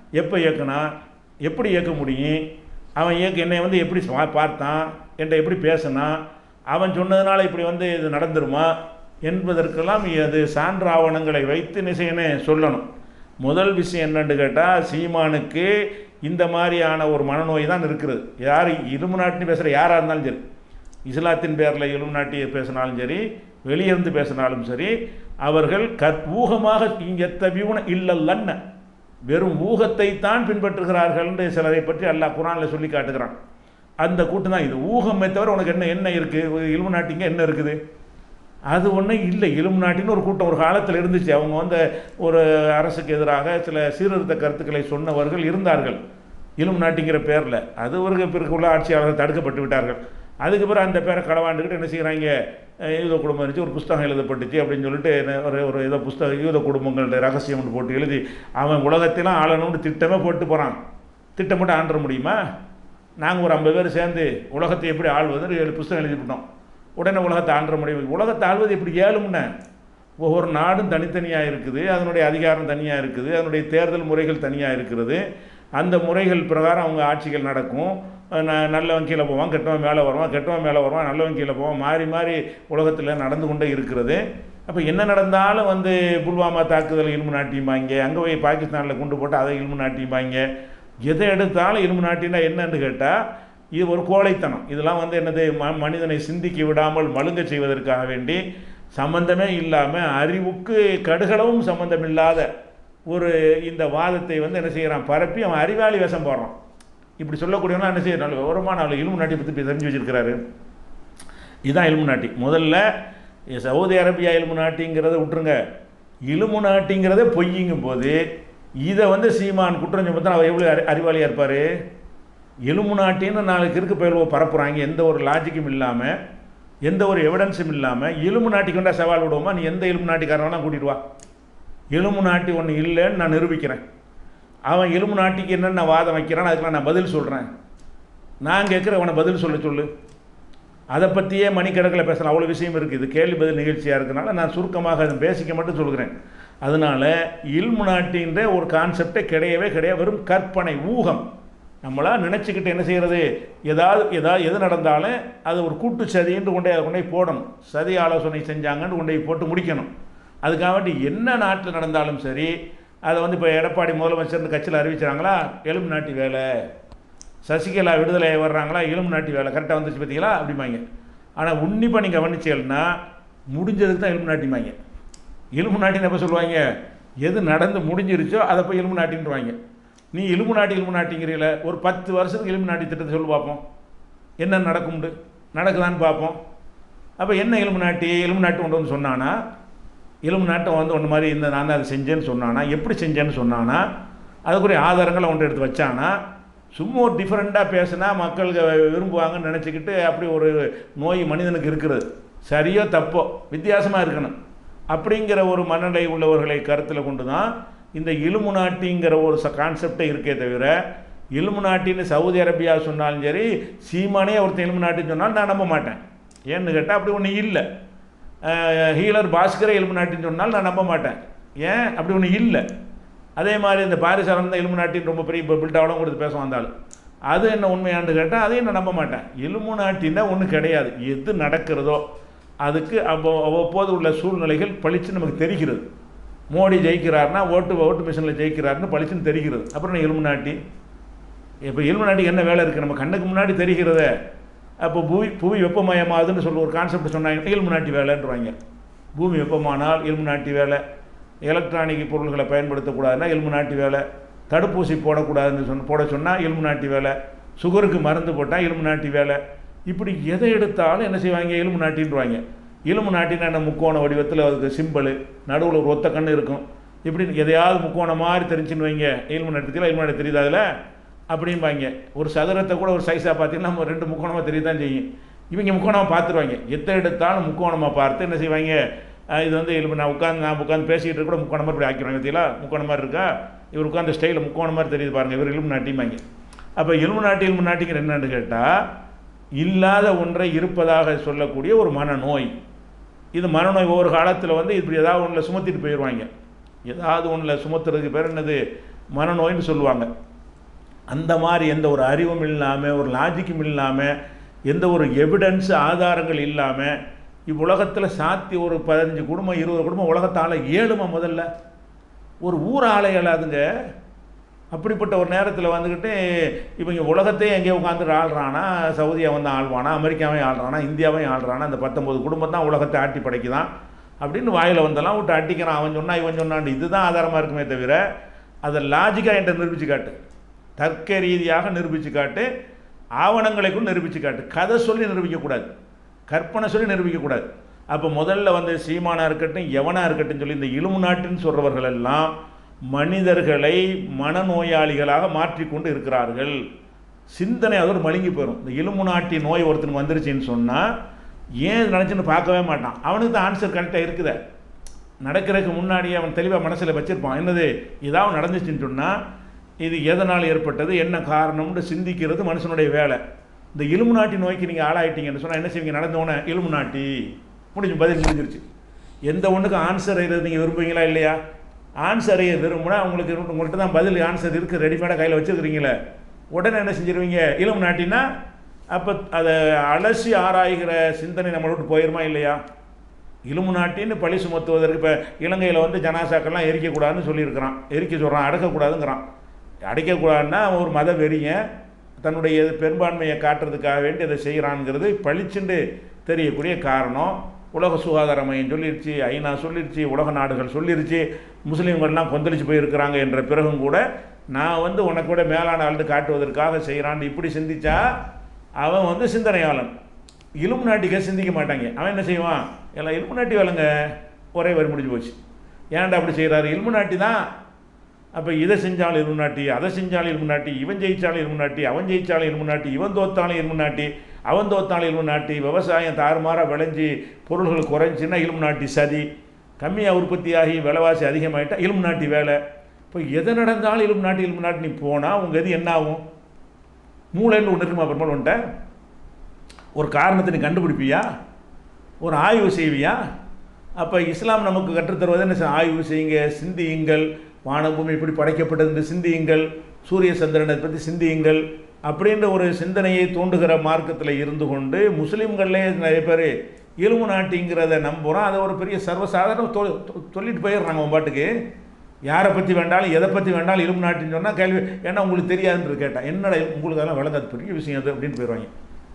எப்போ இயக்குனா எப்படி இயக்க முடியும் அவன் இயக்க என்னை வந்து எப்படி பா- பார்த்தான் என்கிட்ட எப்படி பேசினான் அவன் சொன்னதுனால இப்படி வந்து இது நடந்துருமா என்பதற்கெல்லாம் அது சான்று ஆவணங்களை வைத்து நிசையனே சொல்லணும் முதல் விஷயம் என்னன்னு கேட்டால் சீமானுக்கு இந்த மாதிரியான ஒரு மனநோய் தான் இருக்கிறது யார் இரும்பு நாட்டின்னு பேசுகிற யாராக இருந்தாலும் சரி இஸ்லாத்தின் பேரில் இரும்பு நாட்டி பேசினாலும் சரி வெளியிருந்து பேசினாலும் சரி அவர்கள் கற் ஊகமாக எத்தவியூன இல்லல்லன்ன வெறும் ஊகத்தை தான் பின்பற்றுகிறார்கள் என்று சிலரை பற்றி அல்லாஹ் குரானில் சொல்லி காட்டுகிறான் அந்த கூட்டம் தான் இது ஊகமே தவிர உனக்கு என்ன என்ன இருக்குது இல்மு நாட்டிங்க என்ன இருக்குது அது ஒன்றும் இல்லை இலும் நாட்டின்னு ஒரு கூட்டம் ஒரு காலத்தில் இருந்துச்சு அவங்க வந்து ஒரு அரசுக்கு எதிராக சில சீர்திருத்த கருத்துக்களை சொன்னவர்கள் இருந்தார்கள் இலும் நாட்டிங்கிற பேரில் அது ஒரு பிறகு உள்ள ஆட்சியாளர்கள் தடுக்கப்பட்டு விட்டார்கள் அதுக்கு பிறகு அந்த பேரை களவாண்டுக்கிட்டு என்ன செய்கிறாங்க அஹ் யூத குடும்பம் இருந்துச்சு ஒரு புஸ்தகம் எழுதப்பட்டுச்சு அப்படின்னு சொல்லிட்டு என்ன ஒரு ஒரு ஏதோ புஸ்தகம் யூத குடும்பங்களுடைய ரகசியம்னு போட்டு எழுதி அவன் உலகத்தெல்லாம் ஆளணும்னு திட்டமே போட்டு போகிறான் திட்டம் மட்டும் ஆண்டுற முடியுமா நாங்கள் ஒரு ஐம்பது பேர் சேர்ந்து உலகத்தை எப்படி ஆள்வதுன்னு ஏழு புஸ்தகம் எழுதிவிட்டோம் உடனே உலகத்தை ஆள்ற முடியும் உலகத்தை ஆள்வது எப்படி ஏழும்னு ஒவ்வொரு நாடும் தனித்தனியாக இருக்குது அதனுடைய அதிகாரம் தனியாக இருக்குது அதனுடைய தேர்தல் முறைகள் தனியாக இருக்கிறது அந்த முறைகள் பிரகாரம் அவங்க ஆட்சிகள் நடக்கும் ந- நல்லவன் கீழே போவான் கெட்டவன் மேலே வருவான் கெட்டவன் மேலே வருவான் நல்லவன் கீழே போவான் மாறி மாறி உலகத்தில் நடந்து கொண்டே இருக்கிறது அப்போ என்ன நடந்தாலும் வந்து புல்வாமா தாக்குதல் இல்மு நாட்டியும்பாங்க அங்கே போய் பாகிஸ்தானில் கொண்டு போட்டு அதை இல்மு நாட்டியும்பாங்க எதை எடுத்தாலும் இல்மு நாட்டினா என்னன்னு கேட்டால் இது ஒரு கோழைத்தனம் இதெல்லாம் வந்து என்னது ம மனிதனை சிந்திக்க விடாமல் மழுங்க செய்வதற்காக வேண்டி சம்பந்தமே இல்லாமல் அறிவுக்கு கடுகளவும் சம்பந்தம் இல்லாத ஒரு இந்த வாதத்தை வந்து என்ன செய்கிறான் பரப்பி அவன் அறிவாளி வேஷம் போடுறான் இப்படி சொல்லக்கூடியவனா என்ன செய்ய நல்ல விவரமான ஆள் இல்மு நாட்டி பற்றி தெரிஞ்சு வச்சிருக்கிறாரு இதுதான் இல்மு நாட்டி முதல்ல சவுதி அரேபியா இல்மு நாட்டிங்கிறத விட்டுருங்க இலுமு நாட்டிங்கிறதே பொய்யுங்கும் போது இதை வந்து சீமான் குற்றம் சுமத்தினா அவர் எவ்வளோ அறி அறிவாளியாக இருப்பார் இலுமு நாட்டின்னு நாளைக்கு இருக்கு பயிலுவ பரப்புகிறாங்க எந்த ஒரு லாஜிக்கும் இல்லாமல் எந்த ஒரு எவிடன்ஸும் இல்லாமல் இலுமு நாட்டிக்கு வந்தால் சவால் விடுவோமா நீ எந்த இலுமு நாட்டிக்காரனா கூட்டிட்டு வா இலுமு நாட்டி ஒன்று இல்லைன்னு நான் நிரூபிக்கிறேன் அவன் இலுமு நாட்டிக்கு என்னென்ன வாதம் வைக்கிறான் அதுக்கு நான் பதில் சொல்கிறேன் நான் கேட்குறேன் அவனை பதில் சொல்ல சொல்லு அதை பற்றியே மணிக்கணக்கில் பேசலாம் அவ்வளோ விஷயம் இருக்குது இது கேள்வி பதில் நிகழ்ச்சியாக இருக்கனால நான் சுருக்கமாக அதை பேசிக்க மட்டும் சொல்கிறேன் அதனால் இல்மு நாட்டின்ற ஒரு கான்செப்டே கிடையவே கிடையாது வெறும் கற்பனை ஊகம் நம்மளா நினச்சிக்கிட்டு என்ன செய்கிறது ஏதாவது ஏதாவது எது நடந்தாலும் அது ஒரு கூட்டு சதின்னு கொண்டே அதை கொண்டு போய் போடணும் சதி ஆலோசனை செஞ்சாங்கன்னு கொண்டு போய் போட்டு முடிக்கணும் அதுக்காக வேண்டி என்ன நாட்டில் நடந்தாலும் சரி அதை வந்து இப்போ எடப்பாடி முதலமைச்சர்னு கட்சியில் அறிவிச்சாங்களா எலும்பு நாட்டி வேலை சசிகலா விடுதலை வர்றாங்களா எலும்பு நாட்டி வேலை கரெக்டாக வந்துச்சு பார்த்தீங்களா அப்படிம்பாங்க ஆனால் உன்னிப்பாக நீங்கள் கவனிச்சீங்கன்னா முடிஞ்சதுக்கு தான் எலும்பு நாட்டிம்பாங்க எலும்பு நாட்டின்னு எப்போ சொல்லுவாங்க எது நடந்து முடிஞ்சிருச்சோ அதை போய் எலும்பு நாட்டின்ட்டுவாங்க நீ எலும்பு நாட்டி எலும்பு நாட்டிங்கிறீல ஒரு பத்து வருஷத்துக்கு எலும்பு நாட்டி திட்டத்தை சொல்லி பார்ப்போம் என்ன நடக்கும்ண்டு நடக்குதான்னு பார்ப்போம் அப்போ என்ன எலும்பு நாட்டி எலும்பு நாட்டு கொண்டு வந்து சொன்னானா எலும்பு நாட்டை வந்து ஒன்று மாதிரி இந்த நான் தான் அதை செஞ்சேன்னு சொன்னானா எப்படி செஞ்சேன்னு சொன்னானா அதுக்குரிய ஆதாரங்களை ஒன்று எடுத்து வச்சானா சும்மா ஒரு டிஃப்ரெண்ட்டாக பேசினா மக்கள் விரும்புவாங்கன்னு நினச்சிக்கிட்டு அப்படி ஒரு நோய் மனிதனுக்கு இருக்கிறது சரியோ தப்போ வித்தியாசமாக இருக்கணும் அப்படிங்கிற ஒரு மனநிலை உள்ளவர்களை கருத்தில் கொண்டு தான் இந்த இலுமு நாட்டிங்கிற ஒரு ச கான்செப்டே இருக்கே தவிர இலுமு நாட்டின்னு சவுதி அரேபியா சொன்னாலும் சரி சீமானே ஒருத்தன் இலுமு நாட்டின்னு சொன்னாலும் நான் நம்ப மாட்டேன் ஏன்னு கேட்டால் அப்படி ஒன்று இல்லை அஹ் ஹீலர் பாஸ்கரே எலும்பு நாட்டின்னு சொன்னால் நான் நம்ப மாட்டேன் ஏன் அப்படி ஒன்று இல்லை அதே மாதிரி இந்த பாரிசாரம் தான் எலும்பு நாட்டின்னு ரொம்ப பெரிய பில்டாவெல்லாம் கொடுத்து பேச வந்தாலும் அது என்ன உண்மையான்னு கேட்டால் அதையும் நான் நம்ப மாட்டேன் எலும்பு நாட்டின்னா ஒன்றும் கிடையாது எது நடக்கிறதோ அதுக்கு அப்போ அவ்வப்போது உள்ள சூழ்நிலைகள் பளிச்சு நமக்கு தெரிகிறது மோடி ஜெயிக்கிறாருன்னா ஓட்டு ஓட்டு மிஷினில் ஜெயிக்கிறாருன்னு பளிச்சுன்னு தெரிகிறது அப்புறம் என்ன எலும்பு நாட்டி இப்போ எலும்பு நாட்டிக்கு என்ன வேலை இருக்குது நம்ம கண்ணுக்கு முன்னாடி தெரிகிறதே அப்போ புவி புவி வெப்பமயமாகுதுன்னு சொல்ல ஒரு கான்செப்ட் சொன்னாங்க எலும்பு நாட்டி வேலைன்றவாங்க பூமி வெப்பமானால் எலும்பு நாட்டி வேலை எலக்ட்ரானிக் பொருள்களை பயன்படுத்தக்கூடாதுன்னா எலும்பு நாட்டி வேலை தடுப்பூசி போடக்கூடாதுன்னு சொன்ன போட சொன்னால் எலும்பு நாட்டி வேலை சுகருக்கு மருந்து போட்டால் எலும்பு நாட்டி வேலை இப்படி எதை எடுத்தாலும் என்ன செய்வாங்க எலும்பு நாட்டின்றாங்க எலும்பு நாட்டினா என்ன முக்கோண வடிவத்தில் அதுக்கு சிம்பிள் நடுவில் ஒரு ஒத்த கண்ணு இருக்கும் இப்படி எதையாவது முக்கோணம் மாதிரி தெரிஞ்சுன்னு வைங்க எலும்பு நாட்டத்தில் எலும்பு நாட்டி தெரியுதா அதில் அப்படிம்பாங்க ஒரு சதுரத்தை கூட ஒரு சைஸாக பார்த்தீங்கன்னா நம்ம ரெண்டு முக்கோணமாக தெரிய தான் செய்யும் இவங்க முக்கோணமாக பார்த்துருவாங்க எத்தை எடுத்தாலும் முக்கோணமாக பார்த்து என்ன செய்வாங்க அஹ் இது வந்து எலும்பு நான் உட்காந்து நான் உட்காந்து பேசிக்கிட்டு இருக்க கூட முக்கோணமாக இப்படி ஆக்கிடுவாங்க பார்த்தீங்களா முக்கோணம் மாதிரி இருக்கா இவர் உட்காந்து ஸ்டைலில் முக்கோணம் மாதிரி தெரியுது பாருங்கள் இவர் எலும்பு நாட்டிம்பாங்க அப்போ எலும்பு நாட்டி எலும்பு நாட்டிங்கிற என்னன்னு கேட்டால் இல்லாத ஒன்றை இருப்பதாக சொல்லக்கூடிய ஒரு மனநோய் இது மனநோய் ஒவ்வொரு காலத்தில் வந்து இப்படி ஏதாவது ஒன்றில் சுமத்திட்டு போயிடுவாங்க ஏதாவது ஒன்றில் சுமத்துறதுக்கு பேர் என்னது மனநோயின்னு சொல்லுவாங்க அந்த மாதிரி எந்த ஒரு அறிவும் இல்லாமல் ஒரு லாஜிக்கும் இல்லாமல் எந்த ஒரு எவிடன்ஸ் ஆதாரங்கள் இல்லாமல் இவ்வுலகத்தில் சாத்தி ஒரு பதினஞ்சு குடும்பம் இருபது குடும்பம் உலகத்தால் ஏழுமா முதல்ல ஒரு ஊர் ஆளை இயலாதுங்க அப்படிப்பட்ட ஒரு நேரத்தில் வந்துக்கிட்டு இவங்க உலகத்தையே எங்கேயோ உட்காந்து ஆள்றானா சவுதியை வந்து ஆள்வானா அமெரிக்காவையும் ஆள்றானா இந்தியாவையும் ஆள்றானா இந்த பத்தொம்பது குடும்பம் தான் உலகத்தை ஆட்டி படைக்குதான் அப்படின்னு வாயில் வந்தெல்லாம் விட்டு அடிக்கிறான் அவன் சொன்னா இவன் சொன்னான் இதுதான் ஆதாரமாக இருக்குமே தவிர அதை லாஜிக்காக என்கிட்ட நிரூபித்து காட்டு தர்க்க ரீதியாக நிரூபித்து காட்டு ஆவணங்களை கூட நிரூபித்து காட்டு கதை சொல்லி நிரூபிக்கக்கூடாது கற்பனை சொல்லி நிரூபிக்கக்கூடாது அப்போ முதல்ல வந்து சீமானா இருக்கட்டும் எவனா இருக்கட்டும் சொல்லி இந்த இலுமு நாட்டின்னு சொல்கிறவர்கள் எல்லாம் மனிதர்களை மனநோயாளிகளாக மாற்றிக்கொண்டு இருக்கிறார்கள் சிந்தனை அதோடு மழுங்கி போயிடும் இந்த இலும்பு நாட்டி நோய் ஒருத்தனுக்கு வந்துருச்சுன்னு சொன்னால் ஏன் இது நடந்துச்சுன்னு பார்க்கவே மாட்டான் அவனுக்கு தான் ஆன்சர் கரெக்டாக இருக்குதே நடக்கிறதுக்கு முன்னாடி அவன் தெளிவாக மனசில் வச்சிருப்பான் என்னது இதாவது நடந்துச்சுன்னு சொன்னால் இது எதனால் ஏற்பட்டது என்ன காரணம்னு சிந்திக்கிறது மனுஷனுடைய வேலை இந்த இலும்பு நாட்டி நோய்க்கு நீங்கள் ஆளாயிட்டீங்கன்னு சொன்னால் என்ன செய்வீங்க நடந்தவொடனே இலும்பு நாட்டி முடிஞ்சு பதில் முடிஞ்சிருச்சு எந்த ஒன்றுக்கும் ஆன்சர் எழுத நீங்கள் விரும்புவீங்களா இல்லையா ஆன்சர் எழுத விரும்புனா உங்களுக்கு இருக்கு- உங்கள்கிட்ட தான் பதில் ஆன்சர் இருக்குது ரெடிமேடாக கையில் வச்சுருக்கிறீங்களே உடனே என்ன செஞ்சிருவீங்க இலும்பு நாட்டினா அப்போ அதை அலசி ஆராய்கிற சிந்தனை நம்மளை விட்டு போயிருமா இல்லையா இலும்பு நாட்டின்னு பழி சுமத்துவதற்கு இப்போ இலங்கையில் வந்து ஜனாசாக்கள்லாம் எரிக்கக்கூடாதுன்னு சொல்லியிருக்கிறான் எரிக்க சொல்கிறான் அடக்கக்கூடாதுங்கிறான் அடைக்கக்கூடாதுன்னா அவன் ஒரு மத வெறியன் தன்னுடைய பெரும்பான்மையை காட்டுறதுக்காக வேண்டி அதை செய்கிறான்ங்கிறது பளிச்சுண்டு தெரியக்கூடிய காரணம் உலக சுகாதார மையம் சொல்லிருச்சு ஐநா சொல்லிருச்சு உலக நாடுகள் சொல்லிருச்சு முஸ்லீம்கள்லாம் கொந்தளிச்சு போயிருக்கிறாங்க என்ற பிறகும் கூட நான் வந்து உனக்கு விட மேலான ஆள்னு காட்டுவதற்காக செய்கிறான்னு இப்படி சிந்திச்சா அவன் வந்து சிந்தனையாளன் இலும்பு நாட்டிக்கே சிந்திக்க மாட்டாங்க அவன் என்ன செய்வான் எல்லாம் இலும்பு நாட்டி வேலைங்க ஒரே வரி முடிஞ்சு போச்சு ஏன்டா அப்படி செய்கிறாரு இலும்பு நாட்டி தான் அப்போ இதை செஞ்சாலும் இரும்பு நாட்டி அதை செஞ்சாலும் இரும்பு நாட்டி இவன் ஜெயிச்சாலும் இரும்பு நாட்டி அவன் ஜெயிச்சாலும் இரும்பு நாட்டி இவன் தோத்தாலும் இரும்பு நாட்டி அவன் தோத்தாலும் இரும்பு நாட்டி விவசாயம் தாறுமாறாக விளைஞ்சி பொருள்கள் குறைஞ்சின்னா இரும்பு நாட்டி சதி கம்மியாக உற்பத்தியாகி விலைவாசி அதிகமாயிட்டா இரும்பு நாட்டி வேலை இப்போ எது நடந்தாலும் இரும்பு நாட்டி இரும்பு நாட்டி நீ போனால் உங்கள் இது என்ன ஆகும் மூளைன்னு ஒன்று இருக்குமா பெருமாள் வந்துட்ட ஒரு காரணத்தை நீ கண்டுபிடிப்பியா ஒரு ஆய்வு செய்வியா அப்போ இஸ்லாம் நமக்கு கற்றுத்தருவது என்ன செய்ய? ஆய்வு செய்யுங்க சிந்தியுங்கள் வானபூமி இப்படி படைக்கப்பட்டது என்று சிந்தியுங்கள் சூரிய சந்திரனை பற்றி சிந்தியுங்கள் அப்படின்ற ஒரு சிந்தனையை தூண்டுகிற மார்க்கத்தில் இருந்து கொண்டு முஸ்லீம்களே நிறைய பேர் இலும்பு நாட்டிங்கிறத நம்புகிறோம் அதை ஒரு பெரிய சர்வசாதாரண தொ- தொ- சொல்லிட்டு போயிடுறாங்க உன் பாட்டுக்கு யாரை பற்றி வேண்டாலும் எதை பற்றி வேண்டாலும் இலும்பு நாட்டின்னு சொன்னால் கேள்வி ஏன்னா உங்களுக்கு தெரியாதுன்றது கேட்டேன் என்னடா உங்களுக்கு அதெல்லாம் விளங்காது பெரிய விஷயம் அது அப்படின்னு போயிடுவாங்க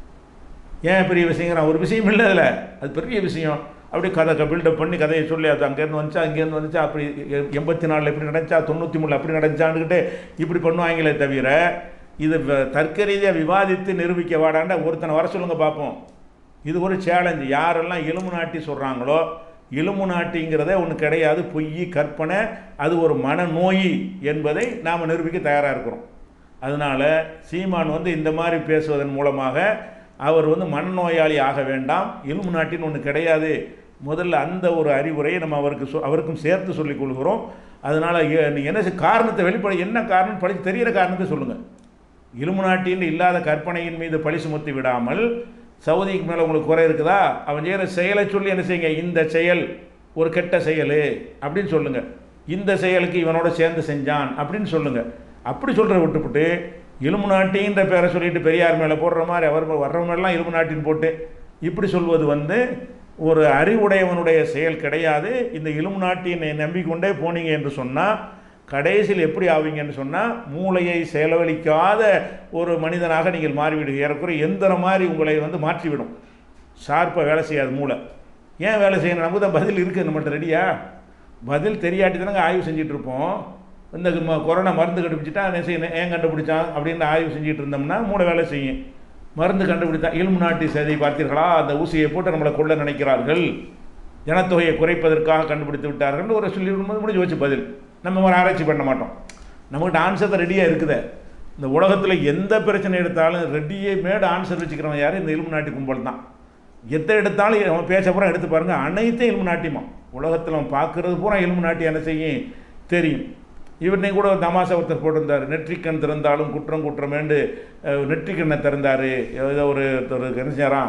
ஏன் பெரிய விஷயங்கிறான் ஒரு விஷயம் இல்லை அதில் அது பெரிய விஷயம் அப்படியே கதை பில்டப் பண்ணி கதையை சொல்லி அது அங்கேருந்து வந்துச்சா அங்கேருந்து வந்துச்சா அப்படி எ- எண்பத்தி நாலில் எப்படி நடந்துச்சா தொண்ணூற்றி மூணில் அப்படி நடந்துச்சான்னுக்கிட்டு இப்படி பண்ணுவாங்களே தவிர இது வ- தர்க்க ரீதியாக விவாதித்து நிரூபிக்க வாடாண்டா ஒருத்தனை வர சொல்லுங்க பார்ப்போம் இது ஒரு சேலஞ்சு யாரெல்லாம் எலும்பு நாட்டி சொல்கிறாங்களோ எலும்பு நாட்டிங்கிறதே ஒன்று கிடையாது பொய் கற்பனை அது ஒரு மனநோய் என்பதை நாம் நிரூபிக்க தயாராக இருக்கிறோம் அதனால் சீமான் வந்து இந்த மாதிரி பேசுவதன் மூலமாக அவர் வந்து மனநோயாளி ஆக வேண்டாம் எலும்பு நாட்டின்னு ஒன்று கிடையாது முதல்ல அந்த ஒரு அறிவுரையை நம்ம அவருக்கு சொ அவருக்கும் சேர்த்து சொல்லிக் கொள்கிறோம் அதனால் நீங்கள் என்ன செய்- காரணத்தை வெளிப்படை என்ன காரணம் படி தெரிகிற காரணத்தை சொல்லுங்கள் இலும்பு நாட்டின்னு இல்லாத கற்பனையின் மீது பழி சுமத்தி விடாமல் சவுதிக்கு மேலே உங்களுக்கு குறை இருக்குதா அவன் செய்கிற செயலை சொல்லி என்ன செய்யுங்க இந்த செயல் ஒரு கெட்ட செயல் அப்படின்னு சொல்லுங்கள் இந்த செயலுக்கு இவனோட சேர்ந்து செஞ்சான் அப்படின்னு சொல்லுங்கள் அப்படி சொல்கிற விட்டுப்புட்டு இலும்பு நாட்டின்ற பேரை சொல்லிட்டு பெரியார் மேலே போடுற மாதிரி அவர் வர்றவங்கெல்லாம் இலும்பு நாட்டின்னு போட்டு இப்படி சொல்வது வந்து ஒரு அறிவுடையவனுடைய செயல் கிடையாது இந்த இலும்பு நாட்டினை நம்பிக்கொண்டே போனீங்க என்று சொன்னால் கடைசியில் எப்படி ஆவீங்கன்னு சொன்னால் மூளையை செலவழிக்காத ஒரு மனிதனாக நீங்கள் மாறிவிடுங்க ஏறக்குறைய எந்திரம் மாதிரி உங்களை வந்து மாற்றிவிடும் ஷார்ப்பாக வேலை செய்யாது மூளை ஏன் வேலை செய்யணும் நமக்கு தான் பதில் இருக்குது நம்மகிட்ட ரெடியா பதில் தெரியாட்டி தானங்க ஆய்வு செஞ்சுட்டு இருப்போம் இந்த ம- கொரோனா மருந்து கண்டுபிடிச்சிட்டா என்ன செய்யணும் ஏன் கண்டுபிடிச்சான் அப்படின்னு ஆய்வு செஞ்சுட்டு இருந்தோம்னா மூளை வேலை செய்யும் மருந்து கண்டுபிடித்தா இல்மு நாட்டி செய்தி பார்த்தீர்களா அந்த ஊசியை போட்டு நம்மளை கொள்ள நினைக்கிறார்கள் ஜனத்தொகையை குறைப்பதற்காக கண்டுபிடித்து விட்டார்கள் ஒரு சொல்லி விடும்போது முடிஞ்சு வச்சு பதில் நம்ம ஒரு ஆராய்ச்சி பண்ண மாட்டோம் நம்மகிட்ட ஆன்சர் ரெடியாக இருக்குதே இந்த உலகத்தில் எந்த பிரச்சனை எடுத்தாலும் ரெடியே மேடு ஆன்சர் வச்சுக்கிறவன் யார் இந்த இல்மு நாட்டி கும்பல் தான் எதை எடுத்தாலும் அவன் பேச்ச பூரா எடுத்து பாருங்க அனைத்தும் இல்மு நாட்டியமா உலகத்தில் அவன் பார்க்கறது பூரா இல்மு நாட்டி என்ன செய்யும் தெரியும் இவனை கூட ஒரு தமாசா ஒருத்தர் போட்டிருந்தார் நெற்றிக்கண் திறந்தாலும் குற்றம் குற்றமேண்டு அஹ், நெற்றிக்கண்ணை திறந்தார் ஏதோ ஒரு ஒரு கணிச்சாராம்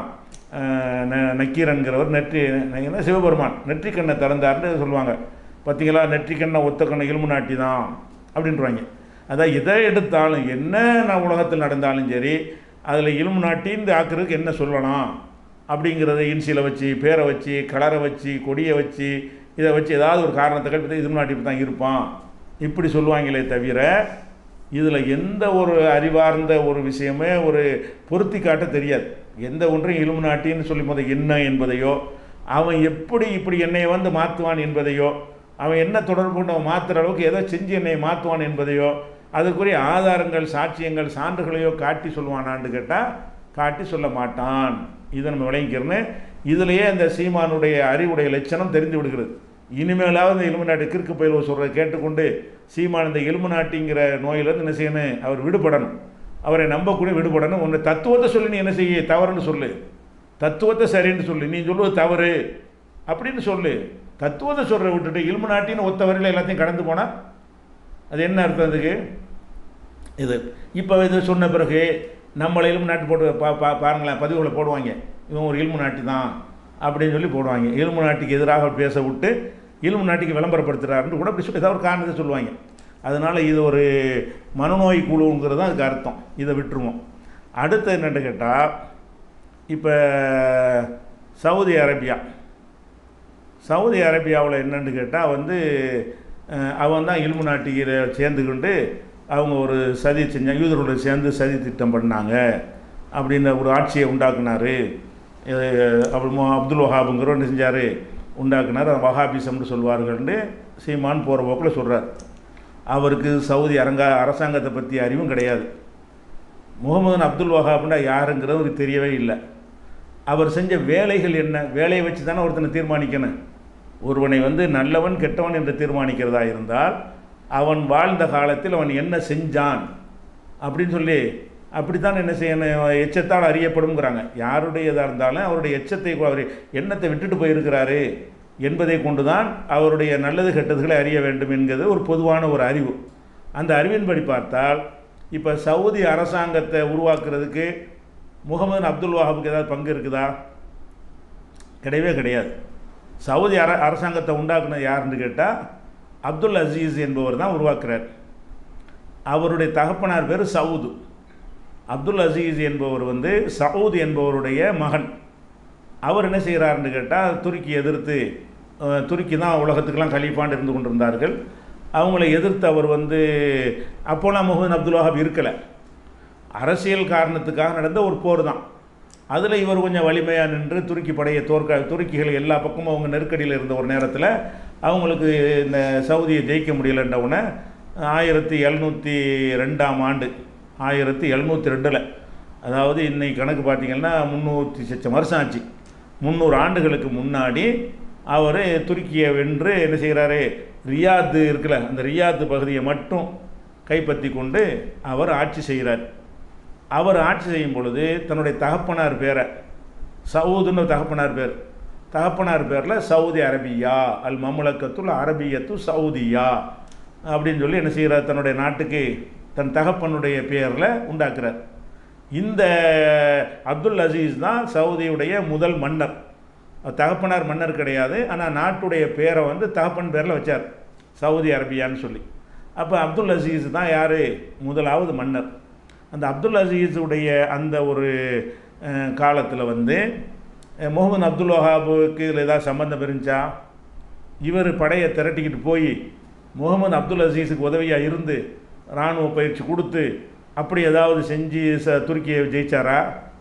நக்கீரன்கிறவர் நெற்றி என்ன சிவபெருமான் நெற்றிக்கண்ணை திறந்தார்னு சொல்லுவாங்க பார்த்தீங்களா நெற்றிக்கண்ணை ஒத்த கண்ணை இல்மு நாட்டி தான் அப்படின்றவாங்க அதான் எதை எடுத்தாலும் என்ன நான் உலகத்தில் நடந்தாலும் சரி அதில் இல்மு நாட்டின்னு ஆக்குறதுக்கு என்ன சொல்லலாம் அப்படிங்கிறத இன்சியில் வச்சு பேரை வச்சு கலரை வச்சு கொடியை வச்சு இதை வச்சு ஏதாவது ஒரு காரணத்தை கல்வி இது நாட்டி தான் இருப்பான் இப்படி சொல்லுவாங்களே தவிர இதில் எந்த ஒரு அறிவார்ந்த ஒரு விஷயமே ஒரு பொருத்தி காட்ட தெரியாது எந்த ஒன்றையும் இலும்பு நாட்டின்னு சொல்லி போது என்ன என்பதையோ அவன் எப்படி இப்படி என்னை வந்து மாற்றுவான் என்பதையோ அவன் என்ன தொடர்பு கொண்டு அவன் மாற்றுற அளவுக்கு ஏதோ செஞ்சு என்னை மாற்றுவான் என்பதையோ அதுக்குரிய ஆதாரங்கள் சாட்சியங்கள் சான்றுகளையோ காட்டி சொல்லுவானான்னு கேட்டால் காட்டி சொல்ல மாட்டான் இதை நம்ம விளங்கிக்கிறேன்னு இதிலேயே அந்த சீமானுடைய அறிவுடைய லட்சணம் தெரிந்து விடுகிறது இனிமேலாவது இந்த எலும்பு நாட்டு கிறுக்கு பயில்வ சொல்கிறத கேட்டுக்கொண்டு சீமான் இந்த எலும்பு நாட்டிங்கிற நோயிலிருந்து என்ன செய்யணும் அவர் விடுபடணும் அவரை நம்பக்கூடிய விடுபடணும் உன்னை தத்துவத்தை சொல்லி நீ என்ன செய்ய தவறுன்னு சொல்லு தத்துவத்தை சரின்னு சொல்லு நீ சொல்லுவது தவறு அப்படின்னு சொல்லு தத்துவத்தை சொல்கிற விட்டுட்டு இல்மு நாட்டின்னு ஒத்த வரையில் எல்லாத்தையும் கடந்து போனால் அது என்ன அர்த்தம் அதுக்கு இது இப்போ இது சொன்ன பிறகு நம்மளை இல்மு நாட்டு போட்டு பா பா பாருங்களேன் பதிவுகளை போடுவாங்க இவன் ஒரு இல்மு நாட்டி தான் அப்படின்னு சொல்லி போடுவாங்க இல்மு நாட்டுக்கு எதிராக பேச விட்டு இல்மு நாட்டுக்கு விளம்பரப்படுத்துகிறாருன்னு கூட அப்படி சொல்லி ஏதாவது ஒரு காரணத்தை சொல்லுவாங்க அதனால் இது ஒரு மனநோய் குழுங்கிறது தான் அதுக்கு அர்த்தம் இதை விட்டுருவோம் அடுத்து என்னென்னு கேட்டால் இப்போ சவுதி அரேபியா சவுதி அரேபியாவில் என்னென்னு கேட்டால் வந்து அஹ், அவன் தான் இல்மு நாட்டியில் சேர்ந்துக்கிண்டு அவங்க ஒரு சதி செஞ்சாங்க யூதர்களோட சேர்ந்து சதி திட்டம் பண்ணாங்க அப்படின்னு ஒரு ஆட்சியை உண்டாக்குனாரு அஹ், அப்புறம் மு- அப்துல் வஹாபுங்கிறவர் என்ன செஞ்சார் உண்டாக்குனார் அதை வஹாபிசம்னு சொல்வார்கள்னு சீமான் போகிற போக்கில் சொல்கிறார் அவருக்கு சவுதி அரங்கா அரசாங்கத்தை பற்றி அறிவும் கிடையாது முகமது அப்துல் வஹாப்னா யாருங்கிறது அவருக்கு தெரியவே இல்லை அவர் செஞ்ச வேலைகள் என்ன வேலையை வச்சு தானே ஒருத்தனை தீர்மானிக்கணும் ஒருவனை வந்து நல்லவன் கெட்டவன் என்று தீர்மானிக்கிறதா இருந்தால் அவன் வாழ்ந்த காலத்தில் அவன் என்ன செஞ்சான் அப்படின்னு சொல்லி அப்படித்தான் என்ன செய்யணும் எச்சத்தால் அறியப்படும்ங்கிறாங்க யாருடைய இதாக இருந்தாலும் அவருடைய எச்சத்தை அவர் எண்ணத்தை விட்டுட்டு போயிருக்கிறாரு என்பதை கொண்டு தான் அவருடைய நல்லது கெட்டதுகளை அறிய வேண்டும் என்கிறது ஒரு பொதுவான ஒரு அறிவு அந்த அறிவின்படி பார்த்தால் இப்போ சவுதி அரசாங்கத்தை உருவாக்குறதுக்கு முகமது அப்துல் வஹாபுக்கு ஏதாவது பங்கு இருக்குதா கிடையவே கிடையாது சவுதி அர அரசாங்கத்தை உண்டாக்குனது யாருன்னு கேட்டால் அப்துல் அசீஸ் என்பவர் தான் உருவாக்குறார் அவருடைய தகப்பனார் பேர் சவுது அப்துல் அசீஸ் என்பவர் வந்து சவுத் என்பவருடைய மகன் அவர் என்ன செய்கிறாருன்னு கேட்டால் துருக்கி எதிர்த்து அஹ், துருக்கி தான் உலகத்துக்கெல்லாம் கலீஃபாண்டு இருந்து கொண்டிருந்தார்கள் அவங்கள எதிர்த்து அவர் வந்து அப்போலாம் முகமது அப்துல் வஹாப் இருக்கலை அரசியல் காரணத்துக்காக நடந்த ஒரு போர் தான் அதில் இவர் கொஞ்சம் வலிமையாக நின்று துருக்கி படையை தோற்க துருக்கிகள் எல்லா பக்கமும் அவங்க நெருக்கடியில் இருந்த ஒரு நேரத்தில் அவங்களுக்கு இந்த சவுதியை ஜெயிக்க முடியலன்ற உடனே ஆயிரத்தி எழுநூற்றி ரெண்டாம் ஆண்டு ஆயிரத்தி எழுநூற்றி ரெண்டில் அதாவது இன்னைக்கு கணக்கு பார்த்தீங்கன்னா முந்நூற்றி சச்சம் வருஷம் ஆச்சு முந்நூறு ஆண்டுகளுக்கு முன்னாடி அவர் துருக்கியை வென்று என்ன செய்கிறாரு ரியாத்து இருக்குல்ல அந்த ரியாத்து பகுதியை மட்டும் கைப்பற்றி கொண்டு அவர் ஆட்சி செய்கிறார் அவர் ஆட்சி செய்யும் பொழுது தன்னுடைய தகப்பனார் பேரை சவுதுன்னு தகப்பனார் பேர் தகப்பனார் பேரில் சவுதி அரபியா அல் மமுலக்கத்துல் அரபியத்து சவுதியா அப்படின்னு சொல்லி என்ன செய்கிறார் தன்னுடைய நாட்டுக்கு தன் தகப்பனுடைய பேரில் உண்டாக்குறார் இந்த அப்துல் அசீஸ் தான் சவுதியுடைய முதல் மன்னர் அவர் தகப்பனார் மன்னர் கிடையாது ஆனால் நாட்டுடைய பேரை வந்து தகப்பன் பேரில் வச்சார் சவுதி அரேபியான்னு சொல்லி அப்போ அப்துல் அசீஸ் தான் யார் முதலாவது மன்னர் அந்த அப்துல் அசீஸுடைய அந்த ஒரு காலத்தில் வந்து அஹ், முகமது அப்துல் வஹாபுக்கு இதில் ஏதாவது சம்பந்தம் இருந்துச்சா இவர் படையை திரட்டிக்கிட்டு போய் முகமது அப்துல் அசீஸுக்கு உதவியாக இருந்து இராணுவ பயிற்சி கொடுத்து அப்படி ஏதாவது செஞ்சு ச துருக்கியை ஜெயிச்சாரா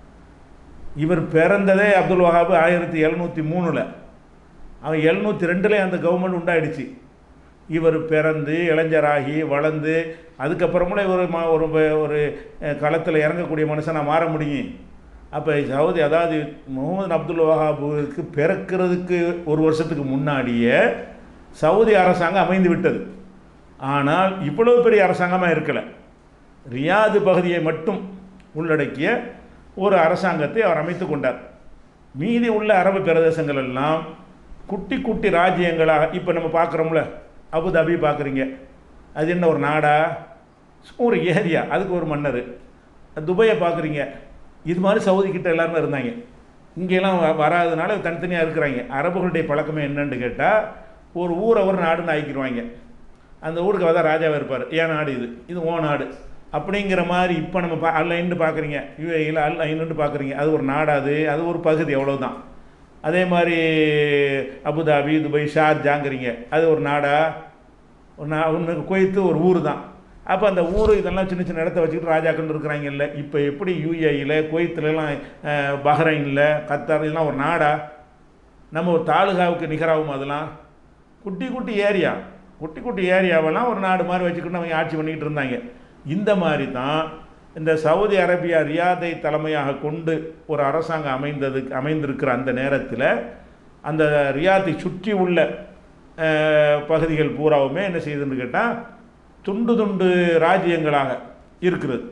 இவர் பிறந்ததே அப்துல் வஹாப் ஆயிரத்தி எழுநூற்றி மூணில் அவன் எழுநூற்றி ரெண்டில் அந்த கவர்மெண்ட் உண்டாயிடுச்சு இவர் பிறந்து இளைஞராகி வளர்ந்து அதுக்கப்புறமும் இவர் ம ஒரு ப- ஒரு களத்தில் இறங்கக்கூடிய மனுஷனாக மாற முடியும் அப்போ சவுதி அதாவது முகமது அப்துல் வஹாபுக்கு பிறக்கிறதுக்கு ஒரு வருஷத்துக்கு முன்னாடியே சவுதி அரசாங்கம் அமைந்து விட்டது ஆனால் இவ்வளவு பெரிய அரசாங்கமாக இருக்கலை ரியாது பகுதியை மட்டும் உள்ளடக்கிய ஒரு அரசாங்கத்தை அவர் அமைத்து கொண்டார் மீதி உள்ள அரபு பிரதேசங்கள் எல்லாம் குட்டி குட்டி ராஜ்யங்களாக இப்போ நம்ம பார்க்குறோம்ல அபுதாபி பார்க்குறீங்க அது என்ன ஒரு நாடா சும்மா ஒரு ஏரியா அதுக்கு ஒரு மன்னர் துபாயை பார்க்குறீங்க இது மாதிரி சவுதி கிட்ட எல்லாருமே இருந்தாங்க இங்கெல்லாம் வ- வராதனால தனித்தனியாக இருக்கிறாங்க அரபுகளுடைய பழக்கமே என்னன்னு கேட்டால் ஒரு ஊரை ஒரு நாடுன்னு ஆக்கிடுவாங்க அந்த ஊருக்கு அவர் தான் ராஜாவாக இருப்பார் ஏன் நாடு இது இது ஓ நாடு அப்படிங்கிற மாதிரி இப்போ நம்ம பா அல் ஐன்னு பார்க்குறீங்க யூஏயில் அல் ஐன்னு பார்க்குறீங்க அது ஒரு நாடு அது அது ஒரு பகுதி அவ்வளவுதான் அதே மாதிரி அபுதாபி துபாய் ஷார்ஜாங்கிறீங்க அது ஒரு நாடா ஒரு நா ஒன்று குவைத்து ஒரு ஊர் தான் அப்போ அந்த ஊர் இதெல்லாம் சின்ன சின்ன இடத்த வச்சுக்கிட்டு ராஜாக்கள் இருக்கிறாங்கல்ல இப்போ எப்படி யூஏயில் குவைத்துலலாம் பஹ்ரைனில் கத்தார் இதெல்லாம் ஒரு நாடா நம்ம ஒரு தாலுகாவுக்கு நிகராகும் அதெல்லாம் குட்டி குட்டி ஏரியா குட்டி குட்டி ஏரியாவெல்லாம் ஒரு நாடு மாதிரி வச்சுக்கிட்டு அவங்க ஆட்சி பண்ணிக்கிட்டு இருந்தாங்க இந்த மாதிரி தான் இந்த சவுதி அரேபியா ரியாதை தலைமையாக கொண்டு ஒரு அரசாங்கம் அமைந்ததுக்கு அமைந்திருக்கிற அந்த நேரத்தில் அந்த ரியாத்தை சுற்றி உள்ள அஹ், பகுதிகள் பூராவுமே என்ன செய்யுதுன்னு கேட்டால் துண்டு துண்டு ராஜ்யங்களாக இருக்கிறது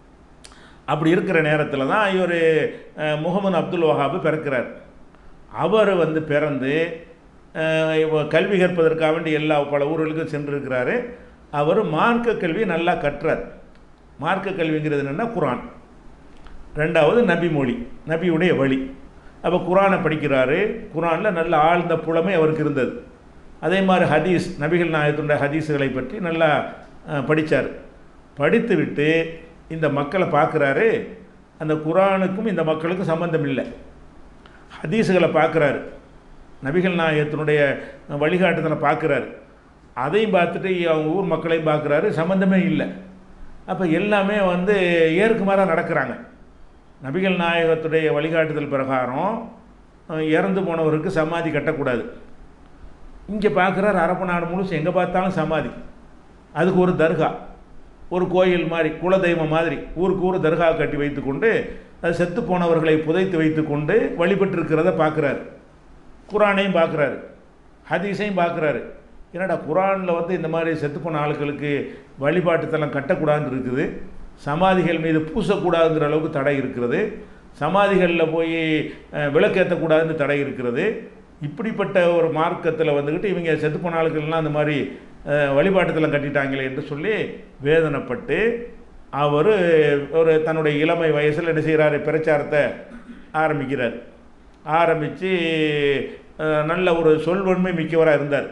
அப்படி இருக்கிற நேரத்தில் தான் இவர் முகமது அப்துல் வஹாபு பிறக்கிறார் அவர் வந்து பிறந்து அஹ், இவ- கல்வி கற்பதற்காக வேண்டி எல்லா பல ஊர்களுக்கும் சென்றிருக்கிறாரு அவர் மார்க்க கல்வி நல்லா கற்றார் மார்க்க கல்விங்கிறது என்னென்னா குரான் ரெண்டாவது நபி மொழி நபியுடைய வழி அப்போ குரானை படிக்கிறாரு குரானில் நல்ல ஆழ்ந்த புலமை அவருக்கு இருந்தது அதே மாதிரி ஹதீஸ் நபிகள் நாயகத்துடைய ஹதீஸுகளை பற்றி நல்லா படித்தார் படித்து விட்டு இந்த மக்களை பார்க்குறாரு அந்த குரானுக்கும் இந்த மக்களுக்கும் சம்பந்தம் இல்லை ஹதீஸுகளை பார்க்குறாரு நபிகள் நாயகத்தினுடைய வழிகாட்டுதலை பார்க்குறாரு அதையும் பார்த்துட்டு அவங்க ஊர் மக்களையும் பார்க்குறாரு சம்மந்தமே இல்லை அப்போ எல்லாமே வந்து ஏற்குமாறாக நடக்கிறாங்க நபிகள் நாயகத்துடைய வழிகாட்டுதல் பிரகாரம் அஹ், இறந்து போனவருக்கு சமாதி கட்டக்கூடாது இங்கே பார்க்குறாரு அரபு நாடு முழுசும் எங்கே பார்த்தாலும் சமாதி அதுக்கு ஒரு தர்கா ஒரு கோயில் மாதிரி குலதெய்வம் மாதிரி ஊருக்கு ஊர் தர்கா கட்டி வைத்துக்கொண்டு அது செத்து போனவர்களை புதைத்து வைத்துக்கொண்டு வழிபட்டிருக்கிறத பார்க்குறாரு குரானையும் பார்க்குறாரு ஹதீஸையும் பார்க்குறாரு என்னடா குரானில் வந்து இந்த மாதிரி செத்து போன ஆட்களுக்கு வழிபாட்டுத்தலம் கட்டக்கூடாதுன்னு இருக்குது சமாதிகள் மீது பூசக்கூடாதுங்கிற அளவுக்கு தடை இருக்கிறது சமாதிகளில் போய் அஹ், விளக்கேற்றக்கூடாதுன்னு தடை இருக்கிறது இப்படிப்பட்ட ஒரு மார்க்கத்தில் வந்துக்கிட்டு இவங்க செத்து போன ஆட்கள்லாம் அந்த மாதிரி அஹ், வழிபாட்டுத்தலம் கட்டிட்டாங்களே என்று சொல்லி வேதனைப்பட்டு அவர் ஒரு தன்னுடைய இளமை வயசில் என்ன செய்கிறாரு பிரச்சாரத்தை ஆரம்பிக்கிறார் ஆரம்பித்து நல்ல ஒரு சொல்வன்மை மிக்கவராக இருந்தார்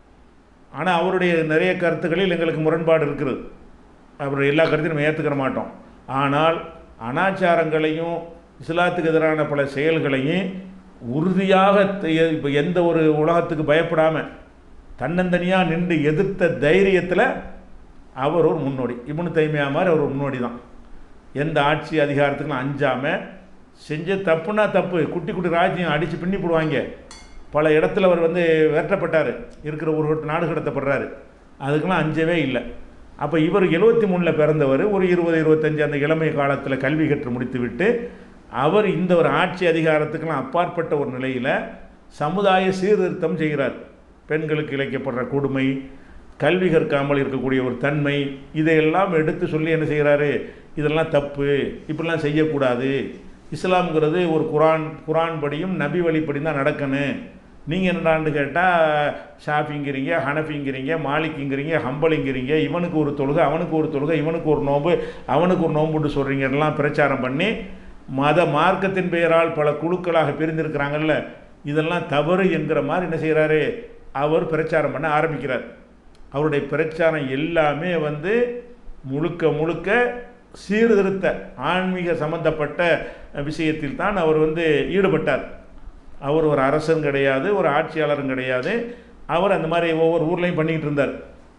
ஆனால் அவருடைய நிறைய கருத்துக்களில் எங்களுக்கு முரண்பாடு இருக்கிறது அவர் எல்லா கருத்தையும் நம்ம ஏற்றுக்கிற மாட்டோம் ஆனால் அனாச்சாரங்களையும் இஸ்லாத்துக்கு எதிரான பல செயல்களையும் உறுதியாக இப்போ எந்த ஒரு உலகத்துக்கு பயப்படாமல் தன்னந்தனியாக நின்று எதிர்த்த தைரியத்தில் அவர் ஒரு முன்னோடி இப்னு தைமியா மாதிரி அவர் ஒரு முன்னோடி தான் எந்த ஆட்சி அதிகாரத்துக்கும் அஞ்சாமல் செஞ்ச தப்புனா தப்பு குட்டி குட்டி ராஜ்யம் அடித்து பின்னி போடுவாங்க பல இடத்துல அவர் வந்து விரட்டப்பட்டார் இருக்கிற ஒரு ஒரு நாடு கடத்தப்படுறாரு அதுக்கெல்லாம் அஞ்சவே இல்லை அப்போ இவர் எழுபத்தி மூணில் பிறந்தவர் ஒரு இருபது இருபத்தஞ்சு அந்த இளமை காலத்தில் கல்வி கற்று முடித்து விட்டு அவர் இந்த ஒரு ஆட்சி அதிகாரத்துக்கெல்லாம் அப்பாற்பட்ட ஒரு நிலையில் சமுதாய சீர்திருத்தம் செய்கிறார் பெண்களுக்கு இழைக்கப்படுற கொடுமை கல்வி கற்காமல் இருக்கக்கூடிய ஒரு தன்மை இதையெல்லாம் எடுத்து சொல்லி என்ன செய்கிறாரு இதெல்லாம் தப்பு இப்படிலாம் செய்யக்கூடாது இஸ்லாம்ங்கிறது ஒரு குரான் குரான் படியும் நபி வழிப்படி தான் நடக்கணும் நீங்கள் என்னடான்னு கேட்டால் ஷாஃபிங்கிறீங்க ஹனஃபிங்கிறீங்க மாலிக்குங்கிறீங்க ஹம்பலிங்கிறீங்க இவனுக்கு ஒரு தொழுகை அவனுக்கு ஒரு தொழுகை இவனுக்கு ஒரு நோன்பு அவனுக்கு ஒரு நோன்புன்னு சொல்கிறீங்க எல்லாம் பிரச்சாரம் பண்ணி மத மார்க்கத்தின் பெயரால் பல குழுக்களாக பிரிந்திருக்கிறாங்கல்ல இதெல்லாம் தவறு என்கிற மாதிரி என்ன செய்கிறாரு அவர் பிரச்சாரம் பண்ண ஆரம்பிக்கிறார் அவருடைய பிரச்சாரம் எல்லாமே வந்து முழுக்க முழுக்க சீர்திருத்த ஆன்மீக சம்பந்தப்பட்ட விஷயத்தில் தான் அவர் வந்து ஈடுபட்டார் அவர் ஒரு அரசன் கிடையாது ஒரு ஆட்சியாளரும் கிடையாது அவர் அந்த மாதிரி ஒவ்வொரு ஊர்லேயும் பண்ணிக்கிட்டு இருந்தார்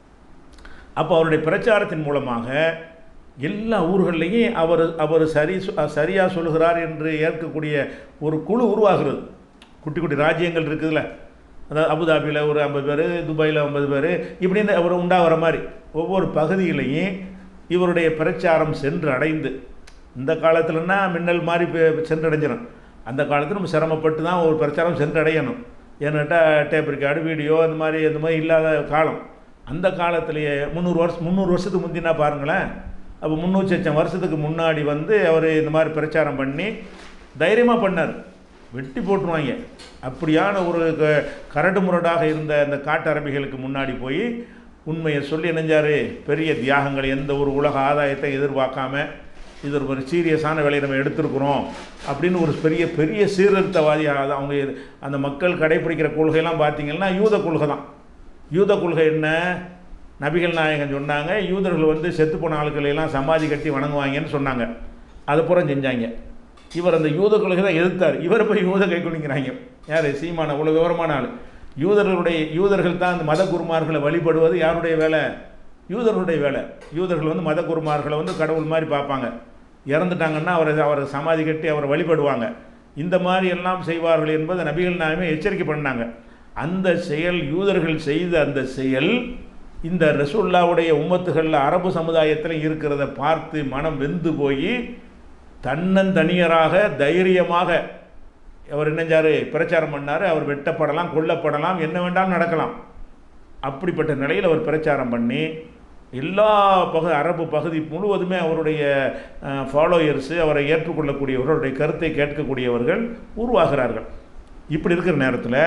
அப்போ அவருடைய பிரச்சாரத்தின் மூலமாக எல்லா ஊர்கள்லேயும் அவர் அவர் சரி சரியாக சொல்லுகிறார் என்று ஏற்கக்கூடிய ஒரு குழு உருவாகிறது குட்டி குட்டி ராஜ்யங்கள் இருக்குதுல்ல அதாவது அபுதாபியில் ஒரு ஐம்பது பேர் துபாயில் ஐம்பது பேர் இப்படின்னு அவர் உண்டாகிற மாதிரி ஒவ்வொரு பகுதியிலையும் இவருடைய பிரச்சாரம் சென்று அடைந்து இந்த காலத்துலன்னா மின்னல் மாதிரி பெ- சென்றடைஞ்சிடும் அந்த காலத்தில் நம்ம சிரமப்பட்டு தான் ஒரு பிரச்சாரம் சென்றடையணும் ஏன்னாட்டா டேப் ரெக்கார்டு வீடியோ அந்த மாதிரி அந்த மாதிரி இல்லாத காலம் அந்த காலத்திலேயே முந்நூறு வருஷம் முந்நூறு வருஷத்துக்கு முந்தினா பாருங்களேன் அப்போ முந்நூற்றி லட்சம் வருஷத்துக்கு முன்னாடி வந்து அவர் இந்த மாதிரி பிரச்சாரம் பண்ணி தைரியமாக பண்ணார் வெட்டி போட்டுருவாங்க அப்படியான ஒரு க- கரடு முரடாக இருந்த அந்த காட்டரபிகளுக்கு முன்னாடி போய் உண்மையை சொல்லி இணைஞ்சார் பெரிய தியாகங்கள் எந்த ஒரு உலக ஆதாயத்தை எதிர்பார்க்காம இது ஒரு சீரியஸான வேலையை நம்ம எடுத்திருக்கிறோம் அப்படின்னு ஒரு பெரிய பெரிய சீர்திருத்தவாதியாக அது அவங்க இது- அந்த மக்கள் கடைப்பிடிக்கிற கொள்கையெல்லாம் பார்த்தீங்கன்னா யூத கொள்கை தான் யூத கொள்கை என்ன நபிகள் நாயகன் சொன்னாங்க யூதர்கள் வந்து செத்துப்போன ஆட்களை எல்லாம் சமாதி கட்டி வணங்குவாங்கன்னு சொன்னாங்க அது புறம் செஞ்சாங்க இவர் அந்த யூத கொள்கை தான் எதிர்த்தார் இவர் போய் யூத கை குளிக்கிறாங்க யார் சீமான அவ்வளோ விவரமான ஆள் யூதர்களுடைய யூதர்கள் தான் அந்த மத குருமார்களை வழிபடுவது யாருடைய வேலை யூதர்களுடைய வேலை யூதர்கள் வந்து மத குருமார்களை வந்து கடவுள் மாதிரி பார்ப்பாங்க இறந்துட்டாங்கன்னா அவரை அவரை சமாதி கட்டி அவரை வழிபடுவாங்க இந்த மாதிரி எல்லாம் செய்வார்கள் என்பதை நபிகள் நாயமே எச்சரிக்கை பண்ணாங்க அந்த செயல் யூதர்கள் செய்த அந்த செயல் இந்த ரசூல்லாவுடைய உம்மத்துகளில் அரபு சமுதாயத்தில் இருக்கிறத பார்த்து மனம் வெந்து போய் தன்னந்தனியராக தைரியமாக அவர் என்னஞ்சாரு பிரச்சாரம் பண்ணார் அவர் வெட்டப்படலாம் கொல்லப்படலாம் என்ன வேண்டாலும் நடக்கலாம் அப்படிப்பட்ட நிலையில் அவர் பிரச்சாரம் பண்ணி எல்லா பகு அரபு பகுதி முழுவதுமே அவருடைய ஃபாலோயர்ஸு அவரை ஏற்றுக்கொள்ளக்கூடியவர்கள் அவருடைய கருத்தை கேட்கக்கூடியவர்கள் உருவாகிறார்கள் இப்படி இருக்கிற நேரத்தில்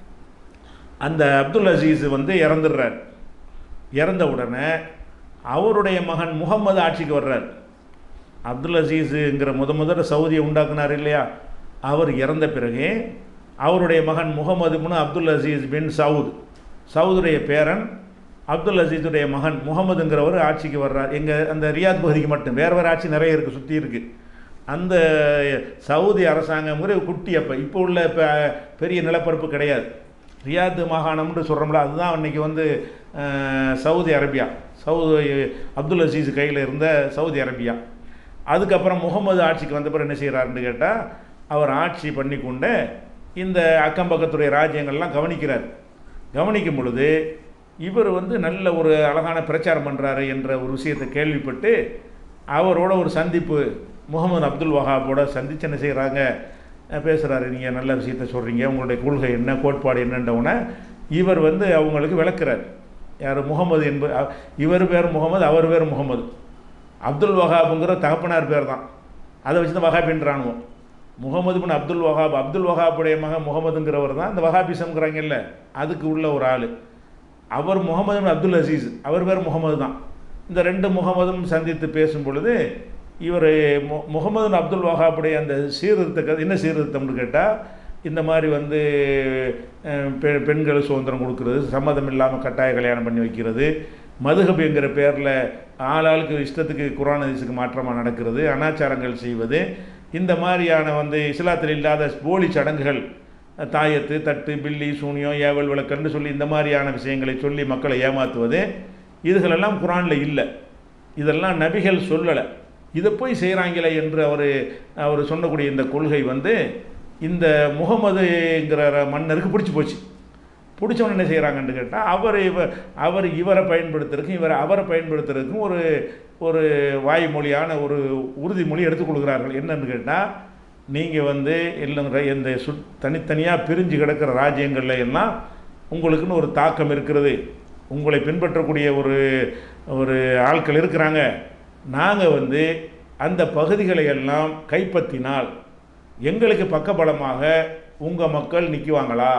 அந்த அப்துல் அசீஸ் வந்து இறந்துடுறார் இறந்த உடனே அவருடைய மகன் முகம்மது ஆட்சிக்கு வர்றார் அப்துல் அசீஸுங்கிற முத முதல்ல சவுதியை உண்டாக்குனார் இல்லையா அவர் இறந்த பிறகு அவருடைய மகன் முகமது முனு அப்துல் அசீஸ் பின் சவுத் சவுதுடைய பேரன் அப்துல் அசீஸுடைய மகன் முகமதுங்கிறவர் ஆட்சிக்கு வர்றார் எங்கள் அந்த ரியாத் பகுதிக்கு மட்டும் வேறு வேறு ஆட்சி நிறைய இருக்குது சுற்றி இருக்குது அந்த சவுதி அரசாங்கம்ங்கிற குட்டி அப்போ இப்போ உள்ள இப்போ பெரிய நிலப்பரப்பு கிடையாது ரியாத் மாகாணம்னு சொல்கிறோம்ல அதுதான் அன்றைக்கி வந்து அஹ், Saudi Arabia Saudi Abdul Aziz கையில் இருந்த சவுதி அரேபியா அதுக்கப்புறம் முகமது ஆட்சிக்கு வந்த பிறகு என்ன செய்கிறாருன்னு கேட்டால் அவர் ஆட்சி பண்ணி கொண்டு இந்த அக்கம் பக்கத்துடைய ராஜ்யங்கள்லாம் கவனிக்கிறார் கவனிக்கும் பொழுது இவர் வந்து நல்ல ஒரு அழகான பிரச்சாரம் பண்ணுறாரு என்ற ஒரு விஷயத்தை கேள்விப்பட்டு அவரோட ஒரு சந்திப்பு முகமது அப்துல் வஹாபோட சந்திச்சு என்ன செய்கிறாங்க பேசுகிறாரு நீங்கள் நல்ல விஷயத்த சொல்கிறீங்க உங்களுடைய கொள்கை என்ன கோட்பாடு என்னன்றவுடனே இவர் வந்து அவங்களுக்கு விளக்குறார் யார் முகமது என்பது அ- இவர் பேர் முகமது அவர் பேர் முகமது அப்துல் வஹாபுங்கிற தகப்பனார் பேர் தான் அதை வச்சு தான் வஹாபின்றானுவோ முகமது பின் அப்துல் வஹாப் அப்துல் வஹாபுடைய மகன் முகமதுங்கிறவர் தான் இந்த வஹாபிசம்ங்கிறாங்கல்ல அதுக்கு உள்ள ஒரு ஆள் அவர் முகமது பின் அப்துல் அசீஸ் அவர் பேர் முகமது தான் இந்த ரெண்டு முகமதும் சந்தித்து பேசும் பொழுது இவர் மு முகமது பின் அப்துல் வஹாபுடைய அந்த சீர்திருத்த கதை என்ன சீர்திருத்தம்னு கேட்டால் இந்த மாதிரி வந்து அஹ், பெ பெண்கள் சுதந்திரம் கொடுக்கறது சம்மதம் இல்லாமல் கட்டாய கல்யாணம் பண்ணி வைக்கிறது மதுஹப் என்கிற பேரில் ஆளாளுக்கு இஷ்டத்துக்கு குரான் ஹதீஸுக்கு மாற்றமாக நடக்கிறது அனாச்சாரங்கள் செய்வது இந்த மாதிரியான வந்து இஸ்லாத்தில் இல்லாத போலி சடங்குகள் தாயத்து தட்டு பில்லி சூனியம் ஏவல் விளக்கன்னு சொல்லி இந்த மாதிரியான விஷயங்களை சொல்லி மக்களை ஏமாற்றுவது இதுகளெல்லாம் குரானில் இல்லை இதெல்லாம் நபிகள் சொல்லலை இதை போய் செய்கிறாங்களே என்று அவர் அவர் சொன்னக்கூடிய இந்த கொள்கை வந்து இந்த முகமதுங்கிற மன்னருக்கு பிடிச்சி போச்சு பிடிச்சவன் என்ன செய்கிறாங்கன்னு கேட்டால் அவர் இவ அவர் இவரை பயன்படுத்துறதுக்கும் இவரை அவரை பயன்படுத்துறதுக்கும் ஒரு ஒரு வாய்மொழியான ஒரு உறுதிமொழி எடுத்துக் கொள்கிறார்கள் என்னன்னு கேட்டால் நீங்கள் வந்து இல்லைங்கிற இந்த சு தனித்தனியாக பிரிஞ்சு கிடக்கிற ராஜ்யங்கள்ல எல்லாம் உங்களுக்குன்னு ஒரு தாக்கம் இருக்கிறது உங்களை பின்பற்றக்கூடிய ஒரு ஒரு ஆட்கள் இருக்கிறாங்க நாங்கள் வந்து அந்த பகுதிகளை எல்லாம் கைப்பற்றினால் எங்களுக்கு பக்கபலமாக உங்கள் மக்கள் நிற்குவாங்களா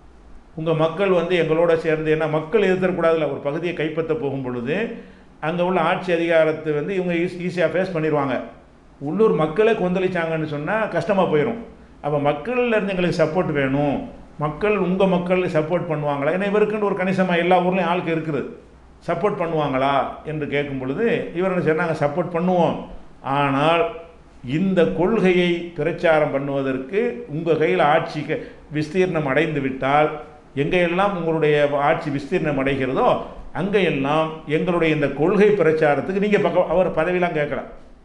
உங்கள் மக்கள் வந்து எங்களோட சேர்ந்து ஏன்னா மக்கள் எதிர்த்தரக்கூடாதுல ஒரு பகுதியை கைப்பற்ற போகும் பொழுது அங்கே உள்ள ஆட்சி அதிகாரத்தை வந்து இவங்க ஈஸ் ஈஸியாக ஃபேஸ் பண்ணிடுவாங்க உள்ளூர் மக்களே கொந்தளிச்சாங்கன்னு சொன்னால் கஷ்டமாக போயிடும் அப்போ மக்கள்ல இருந்து எங்களுக்கு சப்போர்ட் வேணும் மக்கள் உங்கள் மக்கள் சப்போர்ட் பண்ணுவாங்களா ஏன்னா இவருக்குன்னு ஒரு கணிசமாக எல்லா ஊர்லேயும் ஆளுக்கு இருக்குது சப்போர்ட் பண்ணுவாங்களா என்று கேட்கும் பொழுது இவர் என்ன சொன்னாங்க சப்போர்ட் பண்ணுவோம் ஆனால் இந்த கொள்கையை பிரச்சாரம் பண்ணுவதற்கு உங்கள் கையில் ஆட்சி க- விஸ்தீர்ணம் அடைந்து விட்டால் எங்கெல்லாம் உங்களுடைய ஆட்சி விஸ்தீர்ணம் அடைகிறதோ அங்கெல்லாம் எங்களுடைய இந்த கொள்கை பிரச்சாரத்துக்கு நீங்கள் பக்கம் அவர் பதவியெலாம் கேட்கல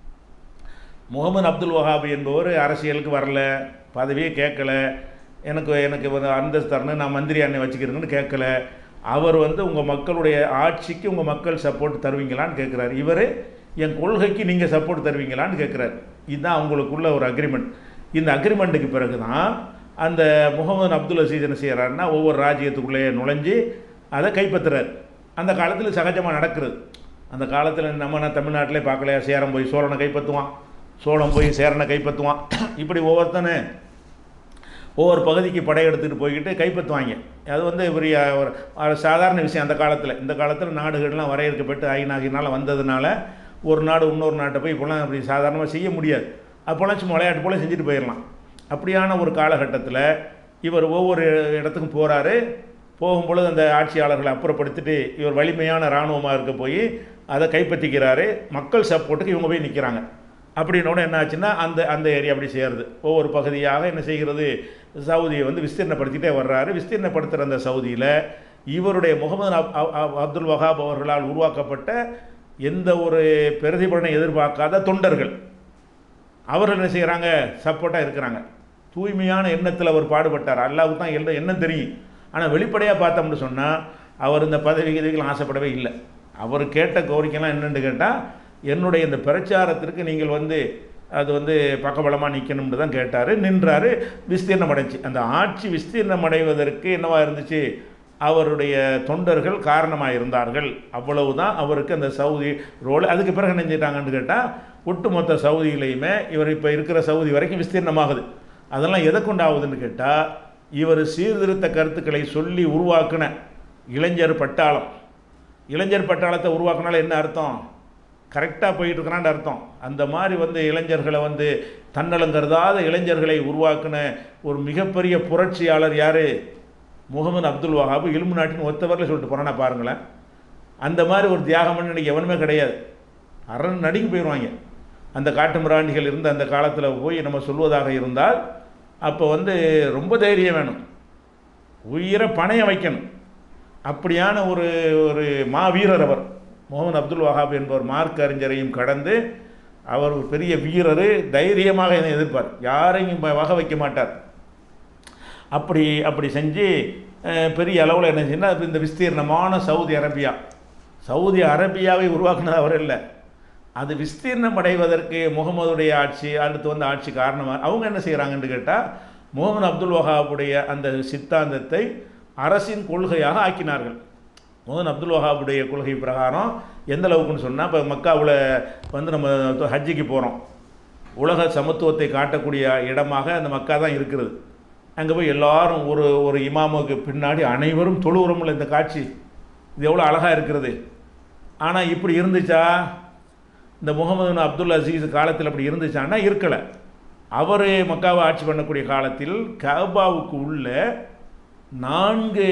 முகமது அப்துல் வஹாப் என்பவர் அரசியலுக்கு வரல பதவியே கேட்கல எனக்கு எனக்கு ஒரு அந்தஸ்து தரணும் நான் மந்திரி அண்ணன் வச்சுக்கிறேன்னு கேட்கல அவர் வந்து உங்கள் மக்களுடைய ஆட்சிக்கு உங்கள் மக்கள் சப்போர்ட் தருவீங்களான்னு கேட்குறாரு இவர் என் கொள்கைக்கு நீங்கள் சப்போர்ட் தருவீங்களான்னு கேட்குறாரு இதுதான் அவங்களுக்குள்ள ஒரு அக்ரிமெண்ட் இந்த அக்ரிமெண்ட்டுக்கு பிறகு தான் அந்த முகமது அப்துல் அசீஸ் என்ன செய்கிறாருன்னா ஒவ்வொரு ராஜ்யத்துக்குள்ளேயே நுழைஞ்சு அதை கைப்பற்றுறாரு அந்த காலத்தில் சகஜமாக நடக்கிறது அந்த காலத்தில் நம்ம நான் தமிழ்நாட்டிலே பார்க்கலையா சேரம் போய் சோழனை கைப்பற்றுவான் சோழன் போய் சேரனை கைப்பற்றுவான் இப்படி ஒவ்வொருத்தனே ஒவ்வொரு பகுதிக்கு படையெடுத்துட்டு போய்கிட்டு கைப்பற்றுவாங்க அது வந்து பெரிய ஒரு ஒரு சாதாரண விஷயம் அந்த காலத்தில் இந்த காலத்தில் நாடுகள்லாம் வரையறுக்கப்பட்டு ஐநாகினால வந்ததுனால ஒரு நாடு இன்னொரு நாட்டை போய் இப்போலாம் அப்படி சாதாரணமாக செய்ய முடியாது அப்போலாம் சும்மா விளையாட்டு போல செஞ்சுட்டு போயிடலாம் அப்படியான ஒரு காலகட்டத்தில் இவர் ஒவ்வொரு இடத்துக்கும் போகிறாரு போகும்பொழுது அந்த ஆட்சியாளர்களை அப்புறப்படுத்திட்டு இவர் வலிமையான இராணுவமாக இருக்க போய் அதை கைப்பற்றிக்கிறாரு மக்கள் சப்போர்ட்டுக்கு இவங்க போய் நிற்கிறாங்க அப்படின்னோட என்ன ஆச்சுன்னா அந்த அந்த ஏரியா அப்படி செய்கிறது ஒவ்வொரு பகுதியாக என்ன செய்கிறது சவுதியை வந்து விஸ்தீர்ணப்படுத்திட்டே வர்றாரு விஸ்தீர்ணப்படுத்துகிற அந்த சவுதியில் இவருடைய முகமது அப்- அப்- அப்- அப்துல் வஹாப் அவர்களால் உருவாக்கப்பட்ட எந்த ஒரு பிரதிபலனை எதிர்பார்க்காத தொண்டர்கள் அவர்கள் என்ன செய்கிறாங்க சப்போர்ட்டாக இருக்கிறாங்க தூய்மையான எண்ணத்தில் அவர் பாடுபட்டார் அல்லாவுக்கு தான் எல்லாம் எண்ணம் தெரியும் ஆனால் வெளிப்படையாக பார்த்தோம்னு சொன்னால் அவர் இந்த பதவி கிதவிகள் ஆசைப்படவே இல்லை அவர் கேட்ட கோரிக்கைலாம் என்னென்னு கேட்டால் என்னுடைய இந்த பிரச்சாரத்திற்கு நீங்கள் வந்து அது வந்து பக்கபலமாக நிற்கணும்னு தான் கேட்டார் நின்றார் விஸ்தீர்ணம் அடைஞ்சு அந்த ஆட்சி விஸ்தீர்ணம் அடைவதற்கு என்னவா இருந்துச்சு அவருடைய தொண்டர்கள் காரணமாக இருந்தார்கள் அவ்வளவுதான் அவருக்கு அந்த சவுதி ரோல் அதுக்கு பிறகு என்ன செஞ்சிட்டாங்கன்னு கேட்டால் ஒட்டுமொத்த சவுதியிலையுமே இவர் இப்போ இருக்கிற சவுதி வரைக்கும் விஸ்தீர்ணமாகுது அதெல்லாம் எதை கொண்டு ஆகுதுன்னு கேட்டால் இவர் சீர்திருத்த கருத்துக்களை சொல்லி உருவாக்கின இளைஞர் பட்டாளம் இளைஞர் பட்டாளத்தை உருவாக்குனால என்ன அர்த்தம் கரெக்டாக போயிட்டு இருக்கிறான்னு அர்த்தம் அந்த மாதிரி வந்து இளைஞர்களை வந்து தன்னலம் கருதாத இளைஞர்களை உருவாக்கின ஒரு மிகப்பெரிய புரட்சியாளர் யார் முகமது அப்துல் வஹாப் இலும்பு நாட்டின் ஒத்தவரில் சொல்லிட்டு போறானா பாருங்களேன் அந்த மாதிரி ஒரு தியாகம் பண்ண இன்னைக்கு எவனுமே கிடையாது அரண் நடுங்கி போயிடுவாங்க அந்த காட்டு மிராண்டிகள் இருந்த அந்த காலத்தில் போய் நம்ம சொல்வதாக இருந்தால் அப்போ வந்து ரொம்ப தைரியம் வேணும் உயிரை பணைய வைக்கணும் அப்படியான ஒரு ஒரு மாவீரர் அவர் முகமது அப்துல் வஹாப் என்பவர் மார்க் அறிஞரையும் கடந்து அவர் ஒரு பெரிய வீரர் தைரியமாக இதை எதிர்ப்பார் யாரையும் ப- வகை வைக்க மாட்டார் அப்படி அப்படி செஞ்சு அஹ், பெரிய அளவில் என்ன செஞ்சுன்னா இந்த விஸ்தீர்ணமான சவுதி அரேபியா சவுதி அரேபியாவை உருவாக்குனது அவர் இல்லை அது விஸ்தீர்ணம் அடைவதற்கு முகமதுடைய ஆட்சி அடுத்து வந்த ஆட்சி காரணமாக அவங்க என்ன செய்கிறாங்கன்னு கேட்டால் முகமது அப்துல் வஹாபுடைய அந்த சித்தாந்தத்தை அரசின் கொள்கையாக ஆக்கினார்கள் முகமது அப்துல் வஹாபுடைய கொள்கை பிரகாரம் எந்த அளவுக்குன்னு சொன்னால் இப்போ மக்காவில் வந்து நம்ம ஹஜ்ஜிக்கு போகிறோம் உலக சமத்துவத்தை காட்டக்கூடிய இடமாக அந்த மக்கா தான் இருக்கிறது அங்கே போய் எல்லாரும் ஒரு ஒரு இமாமுக்கு பின்னாடி அனைவரும் தொழுவுறமில்ல இந்த காட்சி இது எவ்வளோ அழகாக இருக்கிறது ஆனால் இப்படி இருந்துச்சா இந்த முகமது பின் அப்துல் அசீஸ் காலத்தில் அப்படி இருந்துச்சான்னா இருக்கலை அவர் மக்காவை ஆட்சி பண்ணக்கூடிய காலத்தில் கபாவுக்கு உள்ள நான்கு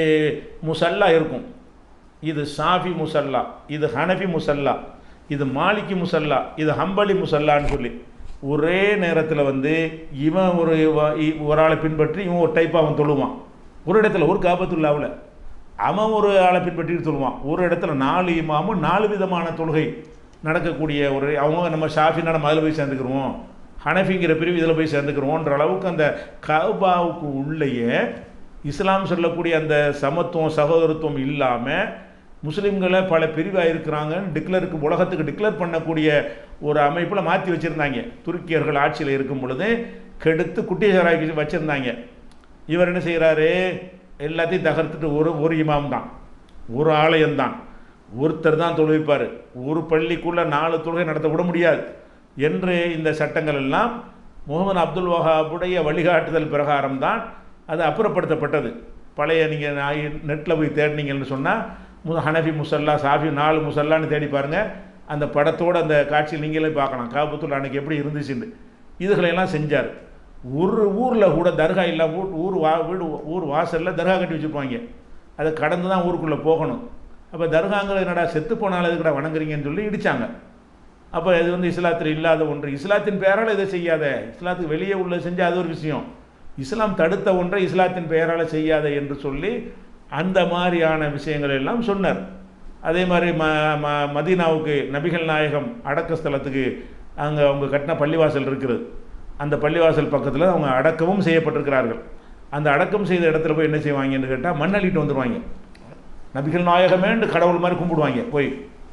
முசல்லா இருக்கும் இது சாஃபி முசல்லா இது ஹனஃபி முசல்லா இது மாலிகி முசல்லா இது ஹம்பலி முசல்லான்னு சொல்லி ஒரே நேரத்தில் வந்து இவன் ஒரு வ- இ- ஒரு ஆளை பின்பற்றி இவன் ஒரு டைப்பாக அவன் தொழுவான் ஒரு இடத்துல ஒரு காபத்துள்ளாவில் அவன் ஒரு ஆளை பின்பற்றிட்டு சொல்லுவான் ஒரு இடத்துல நாலு இமாமும் நாலு விதமான தொழுகை நடக்கக்கூடிய ஒரு அவங்க நம்ம ஷாஃபினா நம்ம அதில் போய் சேர்ந்துக்கிறோம் ஹனஃபிங்கிற பிரிவு இதில் போய் சேர்ந்துக்கிறோன்ற அளவுக்கு அந்த கபாவுக்கு உள்ளேயே இஸ்லாம் சொல்லக்கூடிய அந்த சமத்துவம் சகோதரத்துவம் இல்லாமல் முஸ்லீம்களை பல பிரிவாக இருக்கிறாங்கன்னு டிக்ளருக்கு உலகத்துக்கு டிக்ளேர் பண்ணக்கூடிய ஒரு அமைப்பில் மாற்றி வச்சுருந்தாங்க துருக்கியர்கள் ஆட்சியில் இருக்கும் பொழுது கெடுத்து குட்டியசாராக்கி வச்சுருந்தாங்க இவர் என்ன செய்கிறாரு எல்லாத்தையும் தகர்த்துட்டு ஒரு ஒரு இமாம் தான் ஒரு ஆலயம் தான் ஒருத்தர் தான் தொழுவிப்பார் ஒரு பள்ளிக்குள்ளே நாலு தொழுகை நடத்த விட முடியாது என்று இந்த சட்டங்கள் எல்லாம் முகமது அப்துல் வஹாபுடைய வழிகாட்டுதல் பிரகாரம் தான் அது அப்புறப்படுத்தப்பட்டது பழைய நீங்கள் நெட்டில் போய் தேடினீங்கன்னு சொன்னால் மு ஹனஃபி முசல்லா சாஃபி நாலு முசல்லான்னு தேடி பாருங்கள் அந்த படத்தோட அந்த காட்சியில் நீங்களே பார்க்கலாம் காபத்துல் அன்னைக்கு எப்படி இருந்துச்சுன்னு இதுகளையெல்லாம் செஞ்சார் ஒரு ஊரில் கூட தர்கா இல்லாம ஊர் ஊர் வா வீடு ஊர் வாசலில் தர்கா கட்டி வச்சுருப்பாங்க அதை கடந்து தான் ஊருக்குள்ளே போகணும் அப்போ தர்காங்கிறது என்னடா செத்து போனாலும் எதுக்குடா வணங்குறீங்கன்னு சொல்லி இடிச்சாங்க அப்போ இது வந்து இஸ்லாத்தில் இல்லாத ஒன்று இஸ்லாத்தின் பெயரால் இதை செய்யாத இஸ்லாத்துக்கு வெளியே உள்ள செஞ்ச அது ஒரு விஷயம் இஸ்லாம் தடுத்த ஒன்றை இஸ்லாத்தின் பெயரால் செய்யாத என்று சொல்லி அந்த மாதிரியான விஷயங்கள் எல்லாம் சொன்னார் அதே மாதிரி ம ம மதீனாவுக்கு நபிகள் நாயகம் அடக்க ஸ்தலத்துக்கு அங்கே அவங்க கட்டின பள்ளிவாசல் இருக்குது அந்த பள்ளிவாசல் பக்கத்தில் அவங்க அடக்கமும் செய்யப்பட்டிருக்கிறார்கள் அந்த அடக்கம் செய்த இடத்துல போய் என்ன செய்வாங்கன்னு கேட்டால் மண் அள்ளிட்டு வந்துடுவாங்க நபிகள் நாயகமேன்னு கடவுள் மாதிரி கும்பிடுவாங்க போய்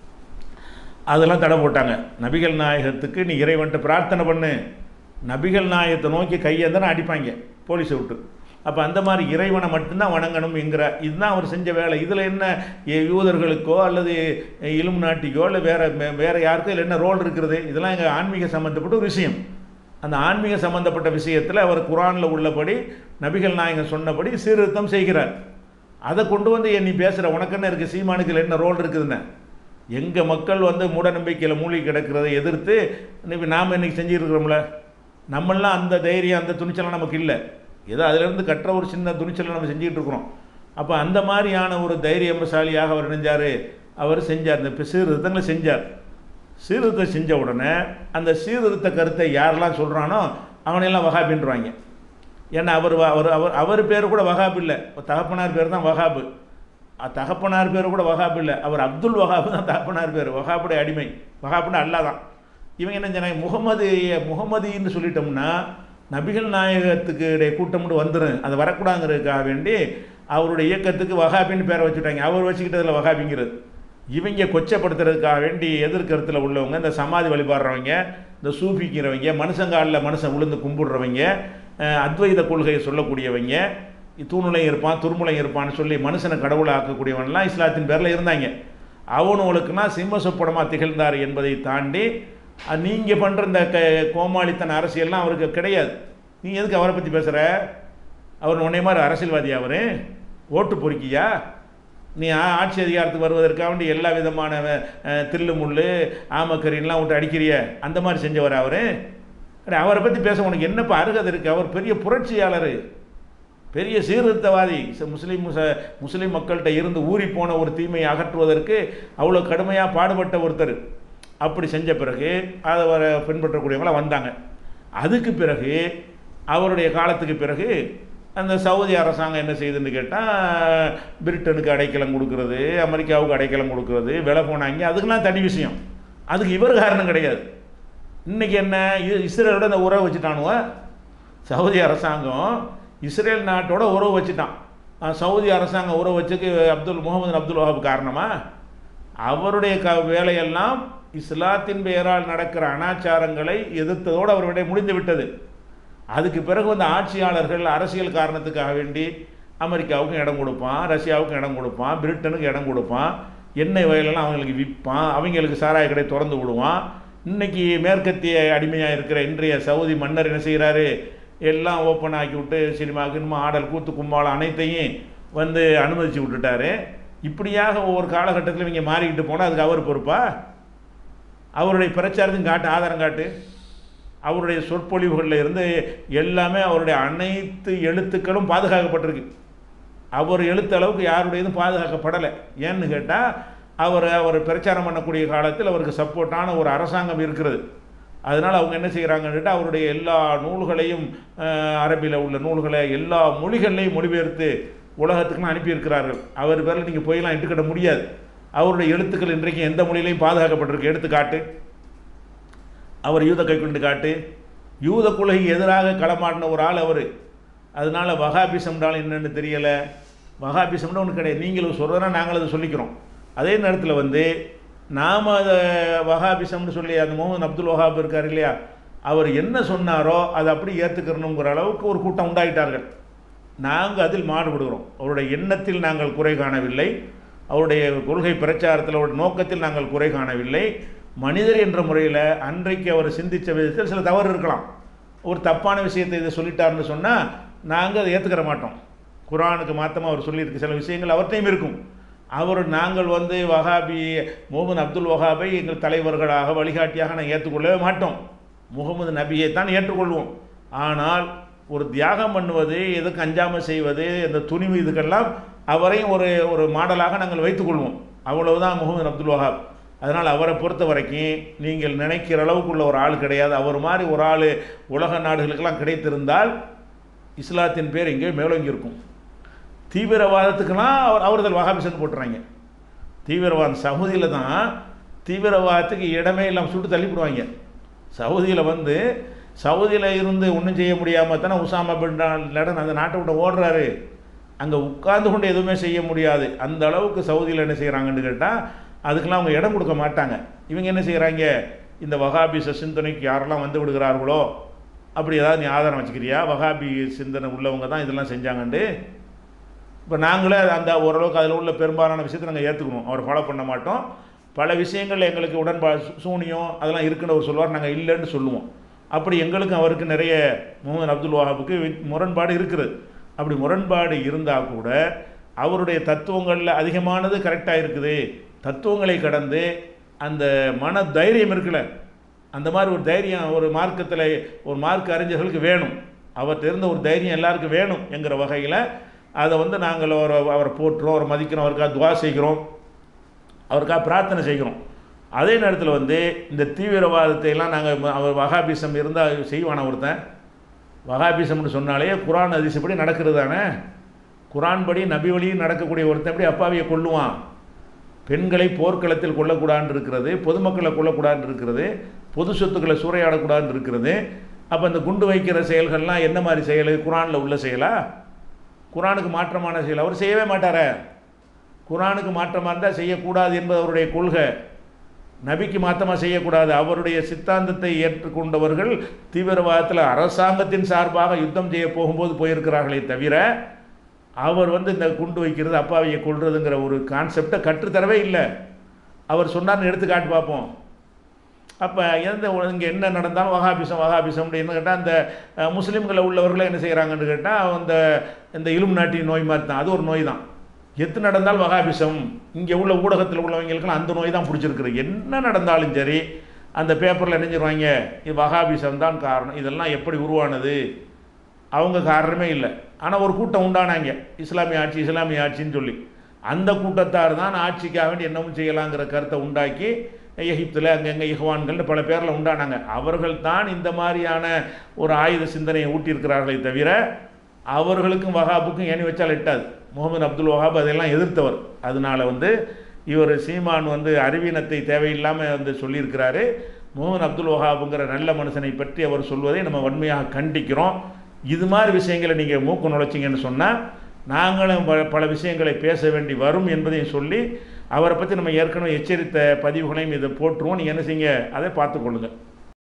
அதெல்லாம் தடை போட்டாங்க நபிகள் நாயகத்துக்கு நீ இறைவன்ட்டு பிரார்த்தனை பண்ணு நபிகள் நாயகத்தை நோக்கி கையேந்தன அடிப்பாங்க போலீஸை விட்டு அப்போ அந்த மாதிரி இறைவனை மட்டும்தான் வணங்கணும் என்கிற இதுதான் அவர் செஞ்ச வேலை இதில் என்ன எ- யூதர்களுக்கோ அல்லது இலும் நாட்டிக்கோ இல்லை வேற வே- வேற யாருக்கோ இதில் என்ன ரோல் இருக்கிறது இதெல்லாம் எங்கள் ஆன்மீக சம்மந்தப்பட்ட ஒரு விஷயம் அந்த ஆன்மீக சம்பந்தப்பட்ட விஷயத்தில் அவர் குரானில் உள்ளபடி நபிகள் நாயகம் சொன்னபடி சீர்திருத்தம் செய்கிறார் அதை கொண்டு வந்து ஏன் நீ பேசுகிற உனக்கு என்ன இருக்குது சீமானுக்கு இதுல என்ன ரோல் இருக்குதுன்னு எங்கள் மக்கள் வந்து மூட நம்பிக்கையில் மூழ்கி கிடக்கிறதை எதிர்த்து இன்னைக்கு நாம் இன்னைக்கு செஞ்சுருக்கிறோம்ல நம்மளாம் அந்த தைரியம் அந்த துணிச்சலாம் நமக்கு இல்லை ஏதோ அதிலிருந்து கற்ற ஒரு சின்ன துணிச்சலை நம்ம செஞ்சுக்கிட்டு இருக்கிறோம் அப்போ அந்த மாதிரியான ஒரு தைரியமசாலியாக அவர் நினைஞ்சார் அவர் செஞ்சார் இந்த பி- சீர்திருத்தங்களை செஞ்சார் சீர்திருத்தம் செஞ்ச உடனே அந்த சீர்திருத்த கருத்தை யாரெல்லாம் சொல்கிறானோ அவனையெல்லாம் வகாபின்றாங்க ஏன்னா அவர் வ- அவர் அவர் அவர் பேர் கூட வகாப் இல்லை தகப்பனார் பேர் தான் வகாபு அ, தகப்பனார் பேர் கூட வகாப் இல்லை அவர் அப்துல் வகாப் தான் தகப்பனார் பேர் வகாபுடைய அடிமை வகாபுன்னு அல்லா தான் இவங்க என்ன சொன்னாங்க முகமது முகமதின்னு சொல்லிட்டோம்னா நபிகள் நாயகத்துக்கு இடைய கூட்டம்னு வந்துடும் அது வரக்கூடாங்கிறதுக்காக வேண்டி அவருடைய இயக்கத்துக்கு வகாபின்னு பேரை வச்சுட்டாங்க அவர் வச்சுக்கிட்டதில் வகாபிங்கிறது இவங்க கொச்சப்படுத்துறதுக்காக வேண்டி எதிர்கருத்தில் உள்ளவங்க இந்த சமாதி வழிபாடுறவங்க இந்த சூஃபிக்கிறவங்க மனுஷங்காலில் மனுஷன் விழுந்து கும்பிடுறவங்க அஹ், அத்வைத கொள்கையை சொல்லக்கூடியவங்க தூணுலையும் இருப்பான் துருமுலையும் இருப்பான்னு சொல்லி மனுஷனை கடவுளை ஆக்கக்கூடியவன்லாம் இஸ்லாத்தின் பேரில் இருந்தாங்க அவனுங்களுக்குனா சிம்ம சொப்படமாக திகழ்ந்தார் என்பதை தாண்டி நீங்கள் பண்ணுற இந்த க கோமாளித்தன அரசியல்லாம் அவருக்கு கிடையாது நீ எதுக்கு அவரை பற்றி பேசுகிற அவர் உன்னை மாதிரி அரசியல்வாதி அவர் ஓட்டு பொறுக்கியா நீ ஆ- ஆட்சி அதிகாரத்துக்கு வருவதற்காக வேண்டி எல்லா விதமான அஹ், தில்லு முள்ளு ஆமக்கறின்லாம் விட்டு அடிக்கிறிய அந்த மாதிரி செஞ்சவர் அவர் அவரை பற்றி பேச உனக்கு என்னப்பா அருகதை இருக்குது அவர் பெரிய புரட்சியாளர் பெரிய சீர்திருத்தவாதி ச- முஸ்லீம் ச- முஸ்லீம் மக்கள்கிட்ட இருந்து ஊறி போன ஒரு தீமையை அகற்றுவதற்கு அவ்வளோ கடுமையாக பாடுபட்ட ஒருத்தர் அப்படி செஞ்ச பிறகு அதை வர பின்பற்றக்கூடியவங்களாம் வந்தாங்க அதுக்கு பிறகு அவருடைய காலத்துக்கு பிறகு அந்த சவுதி அரசாங்கம் என்ன செய்யுதுன்னு கேட்டால் பிரிட்டனுக்கு அடைக்கலம் கொடுக்கறது அமெரிக்காவுக்கு அடைக்கலம் கொடுக்கறது விலை போனாங்க அதுக்கெல்லாம் தனி விஷயம் அதுக்கு இவர் காரணம் கிடையாது இன்னைக்கு என்ன இ- இஸ்ரேலோட இந்த உறவு வச்சுட்டானுவ சவுதி அரசாங்கம் இஸ்ரேல் நாட்டோட உறவு வச்சுட்டான் அஹ் சவுதி அரசாங்கம் உறவு வச்சுக்கு அப்துல் முகமது அப்துல் வஹாப் காரணமா அவருடைய க வேலையெல்லாம் இஸ்லாத்தின் பெயரால் நடக்கிற அனாச்சாரங்களை எதிர்த்ததோடு அவருடைய முடிந்து விட்டது அதுக்கு பிறகு வந்து ஆட்சியாளர்கள் அரசியல் காரணத்துக்காக வேண்டி அமெரிக்காவுக்கும் இடம் கொடுப்பான் ரஷ்யாவுக்கும் இடம் கொடுப்பான் பிரிட்டனுக்கு இடம் கொடுப்பான் எண்ணெய் வயலெல்லாம் அவங்களுக்கு விற்பான் அவங்களுக்கு சாராய கடை திறந்து விடுவான் இன்னைக்கு மேற்கத்திய அடிமையாக இருக்கிற இன்றைய சவுதி மன்னர் என்ன செய்கிறாரு எல்லாம் ஓப்பன் ஆக்கி விட்டு சினிமாவுக்கு இன்னும் ஆடல் கூத்து கும்பாலம் அனைத்தையும் வந்து அனுமதிச்சு விட்டுட்டாரு இப்படியாக ஒவ்வொரு காலகட்டத்தில் இவங்க மாறிக்கிட்டு போனால் அதுக்கு அவர் பொறுப்பா அவருடைய பிரச்சாரத்தையும் காட்டு ஆதாரம் காட்டு அவருடைய சொற்பொழிவுகளில் இருந்து எல்லாமே அவருடைய அனைத்து எழுத்துக்களும் பாதுகாக்கப்பட்டிருக்கு அவர் எழுத்து அளவுக்கு யாருடையதும் பாதுகாக்கப்படலை ஏன்னு கேட்டால் அவர் அவர் பிரச்சாரம் பண்ணக்கூடிய காலத்தில் அவருக்கு சப்போர்ட்டான ஒரு அரசாங்கம் இருக்கிறது அதனால் அவங்க என்ன செய்கிறாங்கன்னு கேட்டால் அவருடைய எல்லா நூல்களையும் அஹ், அரபியில் உள்ள நூல்களை எல்லா மொழிகள்லையும் மொழிபெயர்த்து உலகத்துக்குலாம் அனுப்பியிருக்கிறார்கள் அவர் பேரில் நீங்கள் போயெல்லாம் இட்டுக்கிட முடியாது அவருடைய எழுத்துக்கள் இன்றைக்கு எந்த மொழியிலையும் பாதுகாக்கப்பட்டிருக்கு எடுத்துக்காட்டு அவர் யூத கைக்குண்டு காட்டு யூத கொள்கைக்கு எதிராக களமாடின ஒரு ஆள் அவர் அதனால வகாபிசம்டாலும் என்னன்னு தெரியலை வகாபிசம்னு ஒன்று கிடையாது நீங்களும் சொல்கிறதா நாங்கள் அதை சொல்லிக்கிறோம் அதே நேரத்தில் வந்து நாம் அதை வகாபிசம்னு சொல்லி அந்த முகமது அப்துல் வஹாப் இருக்கார் இல்லையா அவர் என்ன சொன்னாரோ அதை அப்படி ஏற்றுக்கிறணுங்கிற அளவுக்கு ஒரு கூட்டம் உண்டாயிட்டார்கள் நாங்கள் அதில் மாறுபடுகிறோம் அவருடைய எண்ணத்தில் நாங்கள் குறை காணவில்லை அவருடைய கொள்கை பிரச்சாரத்தில் அவருடைய நோக்கத்தில் நாங்கள் குறை காணவில்லை மனிதர் என்ற முறையில் அன்றைக்கு அவர் சிந்தித்த விதத்தில் சில தவறு இருக்கலாம் ஒரு தப்பான விஷயத்தை இதை சொல்லிட்டாருன்னு சொன்னால் நாங்கள் அதை ஏற்றுக்கிற மாட்டோம் குரானுக்கு மாத்தமாக அவர் சொல்லியிருக்கு சில விஷயங்கள் அவர்கிட்டையும் இருக்கும் அவர் நாங்கள் வந்து வஹாபி முகமது அப்துல் வஹாபை எங்கள் தலைவர்களாக வழிகாட்டியாக நாங்கள் ஏற்றுக்கொள்ளவே மாட்டோம் முகமது நபியை தான் ஏற்றுக்கொள்வோம் ஆனால் ஒரு தியாகம் பண்ணுவது எதுக்கு அஞ்சாமல் செய்வது இந்த துணிவு இதுக்கெல்லாம் அவரையும் ஒரு ஒரு மாடலாக நாங்கள் வைத்துக்கொள்வோம் அவ்வளவுதான் முகமது அப்துல் வஹாப் அதனால் அவரை பொறுத்த வரைக்கும் நீங்கள் நினைக்கிற அளவுக்குள்ள ஒரு ஆள் கிடையாது அவர் மாதிரி ஒரு ஆள் உலக நாடுகளுக்கெல்லாம் கிடைத்திருந்தால் இஸ்லாத்தின் பேர் எங்கேயோ மேலோங்கி இருக்கும் தீவிரவாதத்துக்கெல்லாம் அவர் அவர்கள் வகாபிசன் போட்டுறாங்க தீவிரவாதம் சவுதியில் தான் தீவிரவாதத்துக்கு இடமே இல்லாமல் சுட்டு தள்ளிவிடுவாங்க சவுதியில் வந்து சவுதியில் இருந்து ஒன்றும் செய்ய முடியாமல் தானே உசாமா பின் லடன் அந்த நாட்டை விட்டு ஓடுறாரு அங்கே உட்கார்ந்து கொண்டு எதுவுமே செய்ய முடியாது அந்த அளவுக்கு சவுதியில் என்ன செய்கிறாங்கன்னு கேட்டால் அதுக்கெல்லாம் அவங்க இடம் கொடுக்க மாட்டாங்க இவங்க என்ன செய்கிறாங்க இந்த வகாபிச சிந்தனைக்கு யாரெல்லாம் வந்து விடுகிறார்களோ அப்படி ஏதாவது நீ ஆதாரம் வச்சுக்கிறியா வகாபி சிந்தனை உள்ளவங்க தான் இதெல்லாம் செஞ்சாங்கண்டு இப்போ நாங்களே அந்த ஓரளவுக்கு அதில் உள்ள பெரும்பாலான விஷயத்தை நாங்கள் ஏற்றுக்கணும் அவர் ஃபாலோ பண்ண மாட்டோம் பல விஷயங்கள் எங்களுக்கு உடன்பாடு சூ- சூனியம் அதெல்லாம் இருக்குன்னு அவர் சொல்லுவார் நாங்கள் இல்லைன்னு சொல்லுவோம் அப்படி எங்களுக்கும் அவருக்கு நிறைய முகமது அப்துல் வஹாபுக்கு வி- முரண்பாடு இருக்குது அப்படி முரண்பாடு இருந்தால் கூட அவருடைய தத்துவங்களில் அதிகமானது கரெக்டாக இருக்குது தத்துவங்களை கடந்து அந்த மன தைரியம் இருக்குல்ல அந்த மாதிரி ஒரு தைரியம் ஒரு மார்க்கத்தில் ஒரு மார்க்க அறிஞர்களுக்கு வேணும் அவர்கிட்ட இருந்த ஒரு தைரியம் எல்லாருக்கும் வேணும் என்கிற வகையில் அதை வந்து நாங்கள் ஒரு அவரை போட்டுறோம் அவரை மதிக்கிறோம் அவருக்காக துவா செய்கிறோம் அவருக்காக பிரார்த்தனை செய்கிறோம் அதே நேரத்தில் வந்து இந்த தீவிரவாதத்தை எல்லாம் நாங்கள் அவர் வகாபிசம் இருந்தால் செய்வான ஒருத்தன் வகாபிசம்னு சொன்னாலே குரான் அதிசப்படி நடக்கிறது தானே குரான் படி நபி வழியும் நடக்கக்கூடிய ஒருத்தன் எப்படி அப்பாவியை கொல்லுவான் பெண்களை போர்க்களத்தில் கொல்லக்கூடாதுன்னு இருக்கிறது பொதுமக்களை கொல்லக்கூடாதுன்னு இருக்கிறது பொது சொத்துக்களை சூறையாடக்கூடாதுன்னு இருக்கிறது அப்போ இந்த குண்டு வைக்கிற செயல்கள்லாம் என்ன மாதிரி செயல் குரானில் உள்ள செயலா குரானுக்கு மாற்றமான செயல் அவர் செய்யவே மாட்டாரே குரானுக்கு மாற்றமாக இருந்தால் செய்யக்கூடாது என்பது அவருடைய கொள்கை நபிக்கு மாற்றமாக செய்யக்கூடாது அவருடைய சித்தாந்தத்தை ஏற்றுக்கொண்டவர்கள் தீவிரவாதத்தில் அரசாங்கத்தின் சார்பாக யுத்தம் செய்ய போகும்போது போயிருக்கிறார்களே தவிர அவர் வந்து இந்த குண்டு வைக்கிறது அப்பாவியை கொள்றதுங்கிற ஒரு கான்செப்டை கற்றுத்தரவே இல்லை அவர் சொன்னார்னு எடுத்து காட்டு பார்ப்போம் அப்போ எந்த இங்கே என்ன நடந்தாலும் வகாபிசம் வகாபிசம் அப்படின்னு கேட்டால் அந்த அஹ், முஸ்லீம்களில் உள்ளவர்களே என்ன செய்கிறாங்கன்னு கேட்டால் அந்த இந்த இலும் நாட்டி நோய் மாதிரி தான் அது ஒரு நோய் தான் எது நடந்தாலும் வகாபிசம் இங்கே உள்ள ஊடகத்தில் உள்ளவங்களுக்கெல்லாம் அந்த நோய் தான் பிடிச்சிருக்குது என்ன நடந்தாலும் சரி அந்த பேப்பரில் நினைஞ்சிருவாங்க இது வகாபிசம் தான் காரணம் இதெல்லாம் எப்படி உருவானது அவங்க காரணமே இல்லை ஆனால் ஒரு கூட்டம் உண்டானாங்க இஸ்லாமிய ஆட்சி இஸ்லாமிய ஆட்சின்னு சொல்லி அந்த கூட்டத்தார் தான் ஆட்சிக்காக வேண்டி என்னவும் செய்யலாங்கிற கருத்தை உண்டாக்கி எகிப்தில் அங்கங்கே இஹ்வான்கள்னு பல பேரில் உண்டானாங்க அவர்கள் தான் இந்த மாதிரியான ஒரு ஆயுத சிந்தனையை ஊட்டியிருக்கிறார்களே தவிர அவர்களுக்கும் வஹாபுக்கும் ஏணி வச்சால் எட்டாது முகமது அப்துல் வஹாப் அதெல்லாம் எதிர்த்தவர் அதனால வந்து இவர் சீமான் வந்து அறிவீனத்தை தேவையில்லாமல் வந்து சொல்லியிருக்கிறாரு முகமது அப்துல் வஹாபுங்கிற நல்ல மனுஷனை பற்றி அவர் சொல்வதை நம்ம வன்மையாக கண்டிக்கிறோம் இது மாதிரி விஷயங்களை நீங்கள் மூக்கு நுழைச்சிங்கன்னு சொன்னால் நாங்களும் பல பல விஷயங்களை பேச வேண்டி வரும் என்பதையும் சொல்லி அவரை பற்றி நம்ம ஏற்கனவே எச்சரித்த பதிவுகளையும் இதை போட்டுருவோம் நீங்கள் என்ன செய்யுங்க அதை பார்த்துக்கொள்ளுங்கள்